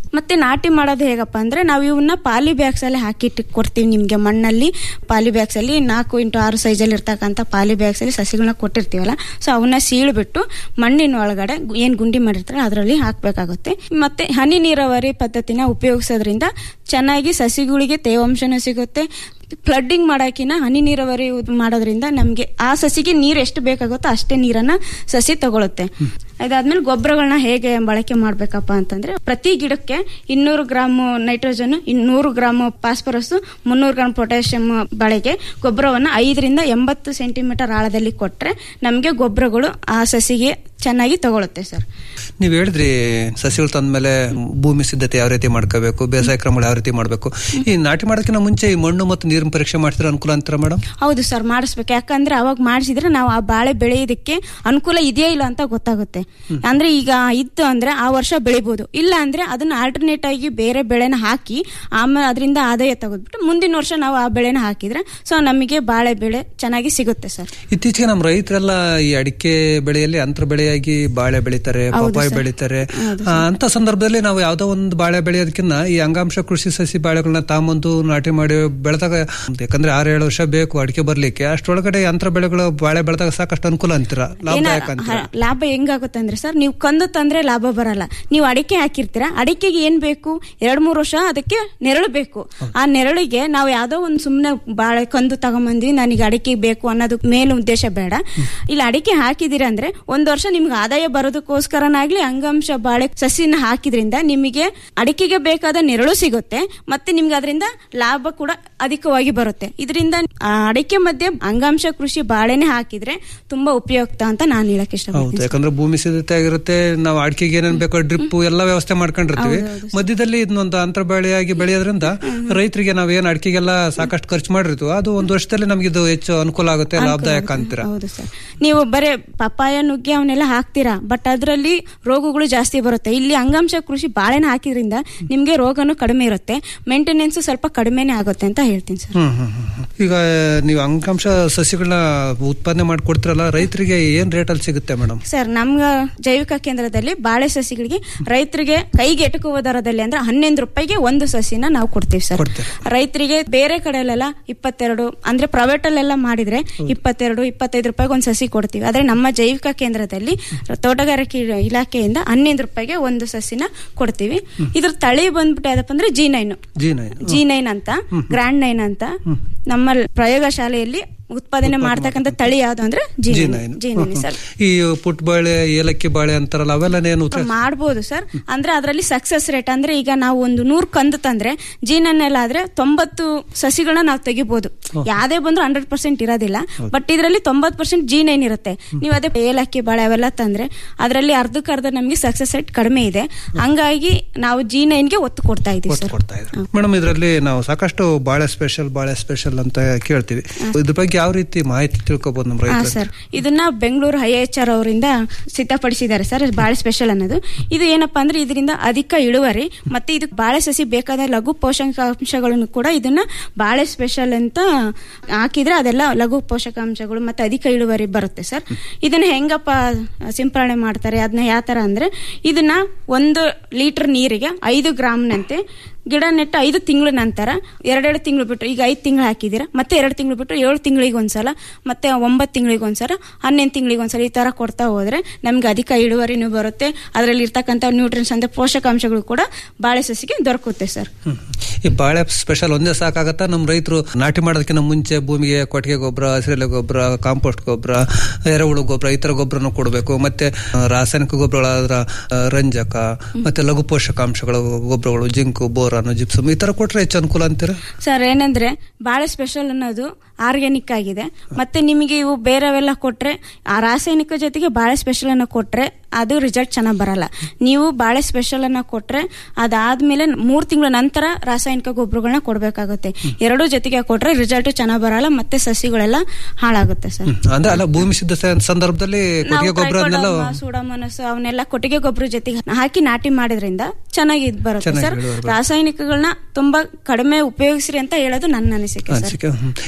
ಮತ್ತೆ ನಾಟಿ ಮಾಡೋದು ಹೇಗಪ್ಪ ಅಂದ್ರೆ ನಾವು ಇವನ್ನ ಪಾಲಿ ಬ್ಯಾಗ್ಸ್ ಅಲ್ಲಿ ಹಾಕಿಟ್ಟು ಕೊಡ್ತೀವಿ ನಿಮ್ಗೆ ಮಣ್ಣಲ್ಲಿ ಪಾಲಿ ಬ್ಯಾಗ್ಸ್ ಅಲ್ಲಿ ನಾಲ್ಕು ಇಂಟು ಆರು ಸೈಜ್ ಅಲ್ಲಿ ಇರ್ತಕ್ಕಂಥ ಪಾಲಿ ಬ್ಯಾಗ್ಸ್ ಅಲ್ಲಿ ಸಸಿಗಳನ್ನ ಕೊಟ್ಟಿರ್ತೀವಲ್ಲ ಸೊ ಅವನ್ನ ಸೀಳ್ಬಿಟ್ಟು ಮಣ್ಣಿನ ಒಳಗಡೆ ಗು- ಏನ್ ಗುಂಡಿ ಮಾಡಿರ್ತಾರೆ ಅದರಲ್ಲಿ ಹಾಕ್ಬೇಕಾಗುತ್ತೆ ಮತ್ತೆ ಹನಿ ನೀರಾವರಿ ಪದ್ಧತಿನ ಉಪಯೋಗಿಸೋದ್ರಿಂದ ಚೆನ್ನಾಗಿ ಸಸಿಗಳಿಗೆ ತೇವಾಂಶನೂ ಸಿಗುತ್ತೆ ಫ್ಲಡ್ಡಿಂಗ್ ಮಾಡಾಕಿನ ಹನಿ ನೀರಾವರಿ ಉದ್- ಮಾಡೋದ್ರಿಂದ ನಮ್ಗೆ ಆ ಸಸಿಗೆ ನೀರು ಎಷ್ಟು ಬೇಕಾಗುತ್ತೋ ಅಷ್ಟೇ ನೀರನ್ನ ಸಸಿ ತಗೊಳುತ್ತೆ ಅದಾದ್ಮೇಲೆ ಗೊಬ್ಬರಗಳನ್ನ ಹೇಗೆ ಬಳಕೆ ಮಾಡ್ಬೇಕಪ್ಪ ಅಂತಂದ್ರೆ ಪ್ರತಿ ಗಿಡಕ್ಕೆ ಇನ್ನೂರು ಗ್ರಾಮ್ ನೈಟ್ರೋಜನ್ ಇನ್ನೂರು ಗ್ರಾಮ್ ಫಾಸ್ಫರಸ್ ಮುನ್ನೂರು ಗ್ರಾಮ್ ಪೊಟ್ಯಾಷಿಯಂ ಬಳಕೆ ಗೊಬ್ಬರವನ್ನ ಐದರಿಂದ ಎಂಬತ್ತು ಸೆಂಟಿಮೀಟರ್ ಆಳದಲ್ಲಿ ಕೊಟ್ರೆ ನಮಗೆ ಗೊಬ್ಬರಗಳು ಆ ಸಸಿಗೆ ಚೆನ್ನಾಗಿ ತಗೊಳುತ್ತೆ ಸರ್ ನೀವ್ ಹೇಳಿದ್ರಿ ಸಸಿಗಳು ತಂದ್ಮೇಲೆ ಭೂಮಿ ಸಿದ್ಧತೆ ಯಾವ ರೀತಿ ಮಾಡ್ಕೋಬೇಕು ಬೇಸಾಯ ಕ್ರಮಗಳು ಯಾವ ರೀತಿ ಮಾಡಬೇಕು ಈ ನಾಟಿ ಮಾಡೋದಕ್ಕಿಂತ ಮುಂಚೆ ಈ ಮಣ್ಣು ಮತ್ತು ನೀರಿನ ಪರೀಕ್ಷೆ ಮಾಡ್ತಿದ್ರೆ ಅನುಕೂಲ ಅಂತೀರಾ ಮೇಡಮ್ ಹೌದು ಸರ್ ಮಾಡಿಸ್ಬೇಕು ಯಾಕಂದ್ರೆ ಅವಾಗ ಮಾಡಿಸಿದ್ರೆ ನಾವು ಆ ಬಾಳೆ ಬೆಳೆಯೋದಕ್ಕೆ ಅನುಕೂಲ ಇದೆಯಾ ಇಲ್ಲ ಅಂತ ಗೊತ್ತಾಗುತ್ತೆ ಅಂದ್ರೆ ಈಗ ಇತ್ತು ಅಂದ್ರೆ ಆ ವರ್ಷ ಬೆಳಿಬಹುದು ಇಲ್ಲ ಅಂದ್ರೆ ಅದನ್ನ ಆಲ್ಟರ್ನೇಟ್ ಆಗಿ ಬೇರೆ ಬೆಳೆನ ಹಾಕಿ ಆಮೇಲೆ ಅದರಿಂದ ಆದಾಯ ತೆಗೆದ್ಬಿಟ್ಟು ಮುಂದಿನ ವರ್ಷ ನಾವು ಆ ಬೆಳೆನ ಹಾಕಿದ್ರೆ ಸೊ ನಮಗೆ ಬಾಳೆ ಬೆಳೆ ಚೆನ್ನಾಗಿ ಸಿಗುತ್ತೆ ಸರ್ ಇತ್ತೀಚೆಗೆ ನಮ್ಮ ರೈತರೆಲ್ಲ ಈ ಅಡಿಕೆ ಬೆಳೆಯಲ್ಲಿ ಅಂತರ ಬೆಳೆಯಾಗಿ ಬಾಳೆ ಬೆಳಿತಾರೆ ಹೌದು ಪಪಾಯಿ ಸರ್. ಬೆಳಿತಾರೆ ಆ, ಅಂತ ಸಂದರ್ಭದಲ್ಲಿ ನಾವು ಯಾವ್ದೋ ಒಂದು ಬಾಳೆ ಬೆಳೆಯೋದಕ್ಕಿಂತ ಈ ಅಂಗಾಂಶ ಕೃಷಿ ಸಸಿ ಬಾಳೆಗಳನ್ನ ತಾಂಬಂದು ನಾಟಿ ಮಾಡಿ ಬೆಳೆದಾಗ ಯಾಕಂದ್ರೆ ಆರು ಏಳು ವರ್ಷ ಬೇಕು ಅಡಿಕೆ ಬರ್ಲಿಕ್ಕೆ ಅಷ್ಟೊಳಗಡೆ ಅಂತರ ಬೆಳೆಗಳು ಬಾಳೆ ಬೆಳೆದಾಗ ಸಾಕಷ್ಟು ಅನುಕೂಲ ಅಂತೀರಾ ಲಾಭದಾಯಕ ಏನ- ಅಂತೀರಾ ಹ, ಲಾಭ ಹೆಂಗಾಗುತ್ತೆ ಅಂದ್ರೆ ಸರ್ ನೀವು ಕಂದು ತಂದ್ರೆ ಲಾಭ ಬರಲ್ಲ ನೀವು ಅಡಿಕೆ ಹಾಕಿರ್ತೀರಾ ಅಡಿಕೆಗೆ ಏನ್ ಬೇಕು ಎರಡ್ ಮೂರು ವರ್ಷ ಅದಕ್ಕೆ ನೆರಳು ಬೇಕು ಆ ನೆರಳಿಗೆ ನಾವು ಯಾವ್ದೋ ಒಂದು ಸುಮ್ನೆ ಬಾಳೆ ಕಂದು ತಗೊಂಬಂದ್ವಿ ನನಗೆ ಅಡಿಕೆ ಬೇಕು ಅನ್ನೋದು ಮೇಲು ಉದ್ದೇಶ ಬೇಡ ಇಲ್ಲಿ ಅಡಿಕೆ ಹಾಕಿದಿರ ಅಂದ್ರೆ ಒಂದ್ ವರ್ಷ ನಿಮ್ಗೆ ಆದಾಯ ಬರೋದಕ್ಕೋಸ್ಕರನಾಗ್ಲಿ ಅಂಗಾಂಶ ಬಾಳೆ ಸಸಿನ ಹಾಕಿದ್ರಿಂದ ನಿಮಗೆ ಅಡಿಕೆಗೆ ಬೇಕಾದ ನೆರಳು ಸಿಗುತ್ತೆ ಮತ್ತೆ ನಿಮ್ಗೆ ಅದರಿಂದ ಲಾಭ ಕೂಡ ಅಧಿಕವಾಗಿ ಬರುತ್ತೆ ಇದರಿಂದ ಅಡಿಕೆ ಮಧ್ಯೆ ಅಂಗಾಂಶ ಕೃಷಿ ಬಾಳೆನೆ ಹಾಕಿದ್ರೆ ತುಂಬಾ ಉಪಯುಕ್ತ ಅಂತ ನಾನು ಹೇಳಕ್ ಹೌದು ಇಷ್ಟಪಡ್ತೀನಿ ಯಾಕಂದ್ರೆ ಭೂಮಿ ಸಿದ್ಧತೆ ಆಗಿರುತ್ತೆ ನಾವು ಅಡಿಕೆಗೆ ಏನೇನ್ ಬೇಕೋ ಡ್ರಿಪ್ ಎಲ್ಲ ವ್ಯವಸ್ಥೆ ಮಾಡ್ಕೊಂಡಿರ್ತೀವಿ ಮಧ್ಯದಲ್ಲಿ ಇದನ್ನೊಂದು ಅಂತರ ಬೆಳೆಯಾಗಿ ಬೆಳೆಯೋದ್ರಿಂದ ರೈತರಿಗೆ ನಾವ್ ಏನ್ ಅಡಿಕೆಗೆಲ್ಲ ಸಾಕಷ್ಟು ಖರ್ಚು ಮಾಡಿರ್ತೀವಿ ಅದು ಒಂದು ವರ್ಷದಲ್ಲಿ ನಮ್ಗೆ ಇದು ಹೆಚ್ಚು ಅನುಕೂಲ ಆಗುತ್ತೆ ಲಾಭದಾಯಕ ಅಂತೀರಾ ಹೌದು ಸರ್ ನೀವು ಬರೇ ಪಪ್ಪಾಯ ನುಗ್ಗೆ ಅವನ್ನೆಲ್ಲ ಹಾಕ್ತೀರಾ ಬಟ್ ಅದರಲ್ಲಿ ರೋಗಗಳು ಜಾಸ್ತಿ ಬರುತ್ತೆ ಇಲ್ಲಿ ಅಂಗಾಂಶ ಕೃಷಿ ಬಾಳೆನ ಹಾಕಿದ್ರಿಂದ ನಿಮ್ಗೆ ರೋಗನು ಕಡಿಮೆ ಇರುತ್ತೆ ಮೇಂಟೆನೆನ್ಸ್ ಸ್ವಲ್ಪ ಕಡಿಮೆನೇ ಆಗುತ್ತೆ ಅಂತ ಹೇಳ್ತೀನಿ ಸರ್ ಹ್ಮ್ ಹ್ಮ್ ಹ್ಮ್ ಹ್ಮ್. ಈಗ ನೀವು ಅಂಗಾಂಶ ಸಸಿಗಳನ್ನ ಉತ್ಪಾದನೆ ಮಾಡ್ಕೊಡ್ತಿರಲ್ಲ ರೈತರಿಗೆ ಏನ್ ರೇಟ್ ಅಲ್ಲಿ ಸಿಗುತ್ತೆ ಮೇಡಮ್ ಸರ್ ನಮ್ಗ ಜೈವಿಕ ಕೇಂದ್ರದಲ್ಲಿ ಬಾಳೆ ಸಸಿಗಳಿಗೆ ರೈತರಿಗೆ ಕೈಗೆ ಎಟಕುವ ದರದಲ್ಲಿ ಅಂದ್ರೆ ಹನ್ನೊಂದು ರೂಪಾಯಿಗೆ ಒಂದು ಸಸಿನ ನಾವು ಕೊಡ್ತೀವಿ ಸರ್ ರೈತರಿಗೆ ಬೇರೆ ಕಡೆಯಲ್ಲೆಲ್ಲ ಇಪ್ಪತ್ತೆರಡು ಅಂದ್ರೆ ಪ್ರೈವೇಟ್ ಅಲ್ಲೆಲ್ಲ ಮಾಡಿದ್ರೆ ಇಪ್ಪತ್ತೆರಡು ಇಪ್ಪತ್ತೈದು ರೂಪಾಯಿಗೆ ಒಂದು ಸಸಿ ಕೊಡ್ತೀವಿ ಆದ್ರೆ ನಮ್ಮ ಜೈವಿಕ ಕೇಂದ್ರದಲ್ಲಿ ತೋಟಗಾರಿಕೆ ಇಲಾಖೆಯಿಂದ ಹನ್ನೊಂದು ರೂಪಾಯಿಗೆ ಒಂದು ಸಸಿನ ಕೊಡ್ತೀವಿ ಇದ್ರ ತಳಿ ಬಂದ್ಬಿಟ್ಟು ಯಾವ್ದಪ್ಪ ಅಂದ್ರೆ G nine G nine G nine ಅಂತ ಗ್ರ್ಯಾಂಡ್ ನೈನ್ ಅಂತ ನಮ್ಮ ಪ್ರಯೋಗಶಾಲೆಯಲ್ಲಿ ಉತ್ಪಾದನೆ ಮಾಡ್ತಕ್ಕಂಥ ತಳಿ ಯಾವ್ದು ಅಂದ್ರೆ G G nine nine G nine sir ಈ ಪುಟ್ ಬಾಳೆ ಏಲಕ್ಕಿ ಬಾಳೆ ಅಂತಾರಲ್ಲ ಅವೆಲ್ಲನೇನು ಮಾಡ್ಬೋದು ಸರ್ ಅಂದ್ರೆ ಅದರಲ್ಲಿ ಸಕ್ಸಸ್ ರೇಟ್ ಅಂದ್ರೆ ಈಗ ನಾವು ಒಂದು ನೂರ್ ಕಂದು ತಂದ್ರೆ ಜೀನನ್ನೆಲ್ಲ ಆದ್ರೆ ತೊಂಬತ್ತು ಸಸಿಗಳನ್ನ ನಾವು ತೆಗಿಬಹುದು ಯಾವ್ದೇ ಬಂದ್ರು ಹಂಡ್ರೆಡ್ ಪರ್ಸೆಂಟ್ ಇರೋದಿಲ್ಲ ಬಟ್ ಇದರಲ್ಲಿ ತೊಂಬತ್ ಪರ್ಸೆಂಟ್ ಜಿ ನೈನ್ ಇರುತ್ತೆ ನೀವು ಅದೇ ಏಲಕ್ಕಿ ಬಾಳೆ ಅವೆಲ್ಲ ತಂದ್ರೆ ಅದರಲ್ಲಿ ಅರ್ಧಕ್ಕರ್ಧ ನಮಗೆ ಸಕ್ಸಸ್ ರೇಟ್ ಕಡಿಮೆ ಇದೆ ಹಂಗಾಗಿ ನಾವು ಜಿ ನೈನ್ಗೆ ಒತ್ತು ಕೊಡ್ತಾ ಇದೀವಿ ಸರ್ ಮೇಡಮ್ ಇದರಲ್ಲಿ ನಾವು ಸಾಕಷ್ಟು ಬಾಳೆ ಸ್ಪೆಷಲ್ ಬಾಳೆ ಸ್ಪೆಷಲ್ ಅಂತ ಕೇಳ್ತೀವಿ ಇದ್ರ ಬಗ್ಗೆ ಯಾವ ರೀತಿ ಮಾಹಿತಿ ತಿಳ್ಕೊಬಹುದು ನಮ್ಮ ಹಾ ರೈತರು ಸರ್ ಇದನ್ನ ಬೆಂಗಳೂರು ಐ ಎಚ್ ಆರ್ ಅವರಿಂದ ಸಿದ್ಧಪಡಿಸಿದ್ದಾರೆ ಸರ್ ಬಾಳೆ ಸ್ಪೆಷಲ್ ಅನ್ನೋದು ಇದು ಏನಪ್ಪಾ ಅಂದ್ರೆ ಇದರಿಂದ ಅಧಿಕ ಇಳುವರಿ ಮತ್ತೆ ಇದಕ್ಕೆ ಬಾಳೆ ಸಸಿ ಬೇಕಾದ ಲಘು ಪೋಷಕಾಂಶಗಳನ್ನು ಕೂಡ ಇದನ್ನ ಬಾಳೆ ಸ್ಪೆಷಲ್ ಅಂತ ಹಾಕಿದ್ರೆ ಅದೆಲ್ಲ ಲಘು ಪೋಷಕಾಂಶಗಳು ಮತ್ತೆ ಅಧಿಕ ಇಳುವರಿ ಬರುತ್ತೆ ಸರ್ ಇದನ್ನ ಹೆಂಗಪ್ಪ ಸಿಂಪರಣೆ ಮಾಡ್ತಾರೆ ಅದನ್ನ ಯಾವ ತರ ಅಂದ್ರೆ ಇದನ್ನ ಒಂದು ಲೀಟರ್ ನೀರಿಗೆ ಐದು ಗ್ರಾಮ್ನಂತೆ ಗಿಡ ನೆಟ್ಟು ಐದು ತಿಂಗಳ ನಂತರ ಎರಡೆರಡು ತಿಂಗಳು ಬಿಟ್ಟು ಈಗ ಐದು ತಿಂಗಳು ಹಾಕಿದ್ದೀರಾ ಮತ್ತೆ ಎರಡು ತಿಂಗಳು ಬಿಟ್ಟು ಏಳು ತಿಂಗಳಿಗೆ ಒಂದ್ಸಲ ಮತ್ತೆ ಒಂಬತ್ತು ತಿಂಗಳಿಗೆ ಒಂದ್ಸಲ ಹನ್ನೊಂದು ತಿಂಗಳಿಗೆ ಒಂದ್ಸಲ ಈ ತರ ಕೊಡ್ತಾ ಹೋದ್ರೆ ನಮ್ಗೆ ಅಧಿಕ ಇಳುವರಿನೂ ಬರುತ್ತೆ ಅದರಲ್ಲಿ ಇರ್ತಕ್ಕಂಥ ನ್ಯೂಟ್ರಿಯನ್ಸ್ ಅಂದ್ರೆ ಪೋಷಕಾಂಶಗಳು ಕೂಡ ಬಾಳೆ ಸಸಿಗೆ ದೊರಕುತ್ತೆ ಸರ್ ಈ ಬಾಳೆ ಸ್ಪೆಷಲ್ ಒಂದೇ ಸಾಕಾಗತ್ತಾ ನಮ್ಮ ರೈತರು ನಾಟಿ ಮಾಡೋದಕ್ಕಿಂತ ಮುಂಚೆ ಭೂಮಿಗೆ ಕೊಟ್ಟಿಗೆ ಗೊಬ್ಬರ ಹಸಿರೆಲೆ ಗೊಬ್ಬರ ಕಾಂಪೋಸ್ಟ್ ಗೊಬ್ಬರ ಎರೆಹುಳು ಗೊಬ್ಬರ ಈ ತರ ಗೊಬ್ಬರನ ಕೊಡಬೇಕು ಮತ್ತೆ ಆ, ರಾಸಾಯನಿಕ ಗೊಬ್ಬರಗಳಾದ್ರ ಆ, ರಂಜಕ ಮತ್ತೆ ಲಘು ಪೋಷಕಾಂಶಗಳು ಗೊಬ್ಬರಗಳು ಜಿಂಕು ಬೋರಾನು ಜಿಪ್ಸಮ್ ಈ ತರ ಕೊಟ್ರೆ ಹೆಚ್ಚು ಅನುಕೂಲ ಅಂತೀರಾ ಸರ್ ಏನಂದ್ರೆ ಬಾಳೆ ಸ್ಪೆಷಲ್ ಅನ್ನೋದು ಆರ್ಗ್ಯಾನಿಕ್ ಆಗಿದೆ ಮತ್ತೆ ನಿಮಗೆ ಇವು ಬೇರೆವೆಲ್ಲ ಕೊಟ್ರೆ ಆ ರಾಸಾಯನಿಕ ಜೊತೆಗೆ ಬಾಳೆ ಸ್ಪೆಷಲ್ ಅನ್ನ ಕೊಟ್ರೆ ಅದು ರಿಸಲ್ಟ್ ಚೆನ್ನಾಗಿ ಬರಲ್ಲ ನೀವು ಬಾಳೆ ಸ್ಪೆಷಲ್ ಅನ್ನ ಕೊಟ್ರೆ ಅದಾದ್ಮೇಲೆ ಮೂರ್ ತಿಂಗಳ ನಂತರ ರಾಸಾಯನಿಕ ಗೊಬ್ಬರಗಳನ್ನ ಕೊಡ್ಬೇಕಾಗುತ್ತೆ ಎರಡೂ ಜೊತೆಗೆ ಕೊಟ್ರೆ ರಿಸಲ್ಟ್ ಚೆನ್ನಾಗಿ ಬರಲ್ಲ ಮತ್ತೆ ಸಸಿಗಳೆಲ್ಲ ಹಾಳಾಗುತ್ತೆ ಸರ್ ಅಂದ್ರೆ ಅಲ್ಲ ಭೂಮಿ ಸಿದ್ಧತೆ ಸಂದರ್ಭದಲ್ಲಿ ಕೊಟ್ಟಿಗೆ ಗೊಬ್ಬರ ಅದನ್ನೆಲ್ಲ ಸೂಡಮನಸ್ ಅವನ್ನೆಲ್ಲ ಕೊಟ್ಟಿಗೆ ಗೊಬ್ಬರ ಜೊತೆಗೆ ಹಾಕಿ ನಾಟಿ ಮಾಡಿದ್ರಿಂದ ಚೆನ್ನಾಗಿ ಇದ್ ಬರುತ್ತೆ ಚೆನ್ನಾಗಿ ಸರ್ ಇಳುವರಿ ಬರುತ್ತೆ. ರಾಸಾಯನಿಕಗಳನ್ನ ತುಂಬಾ ಕಡಿಮೆ ಉಪಯೋಗಿಸ್ರಿ ಅಂತ ಹೇಳೋದು ನನ್ನ ಅನಿಸಿಕೆ ಸರ್ ಅನಿಸಿಕೆ ಹ್ಮ್. ಈ ಬಾಳೆ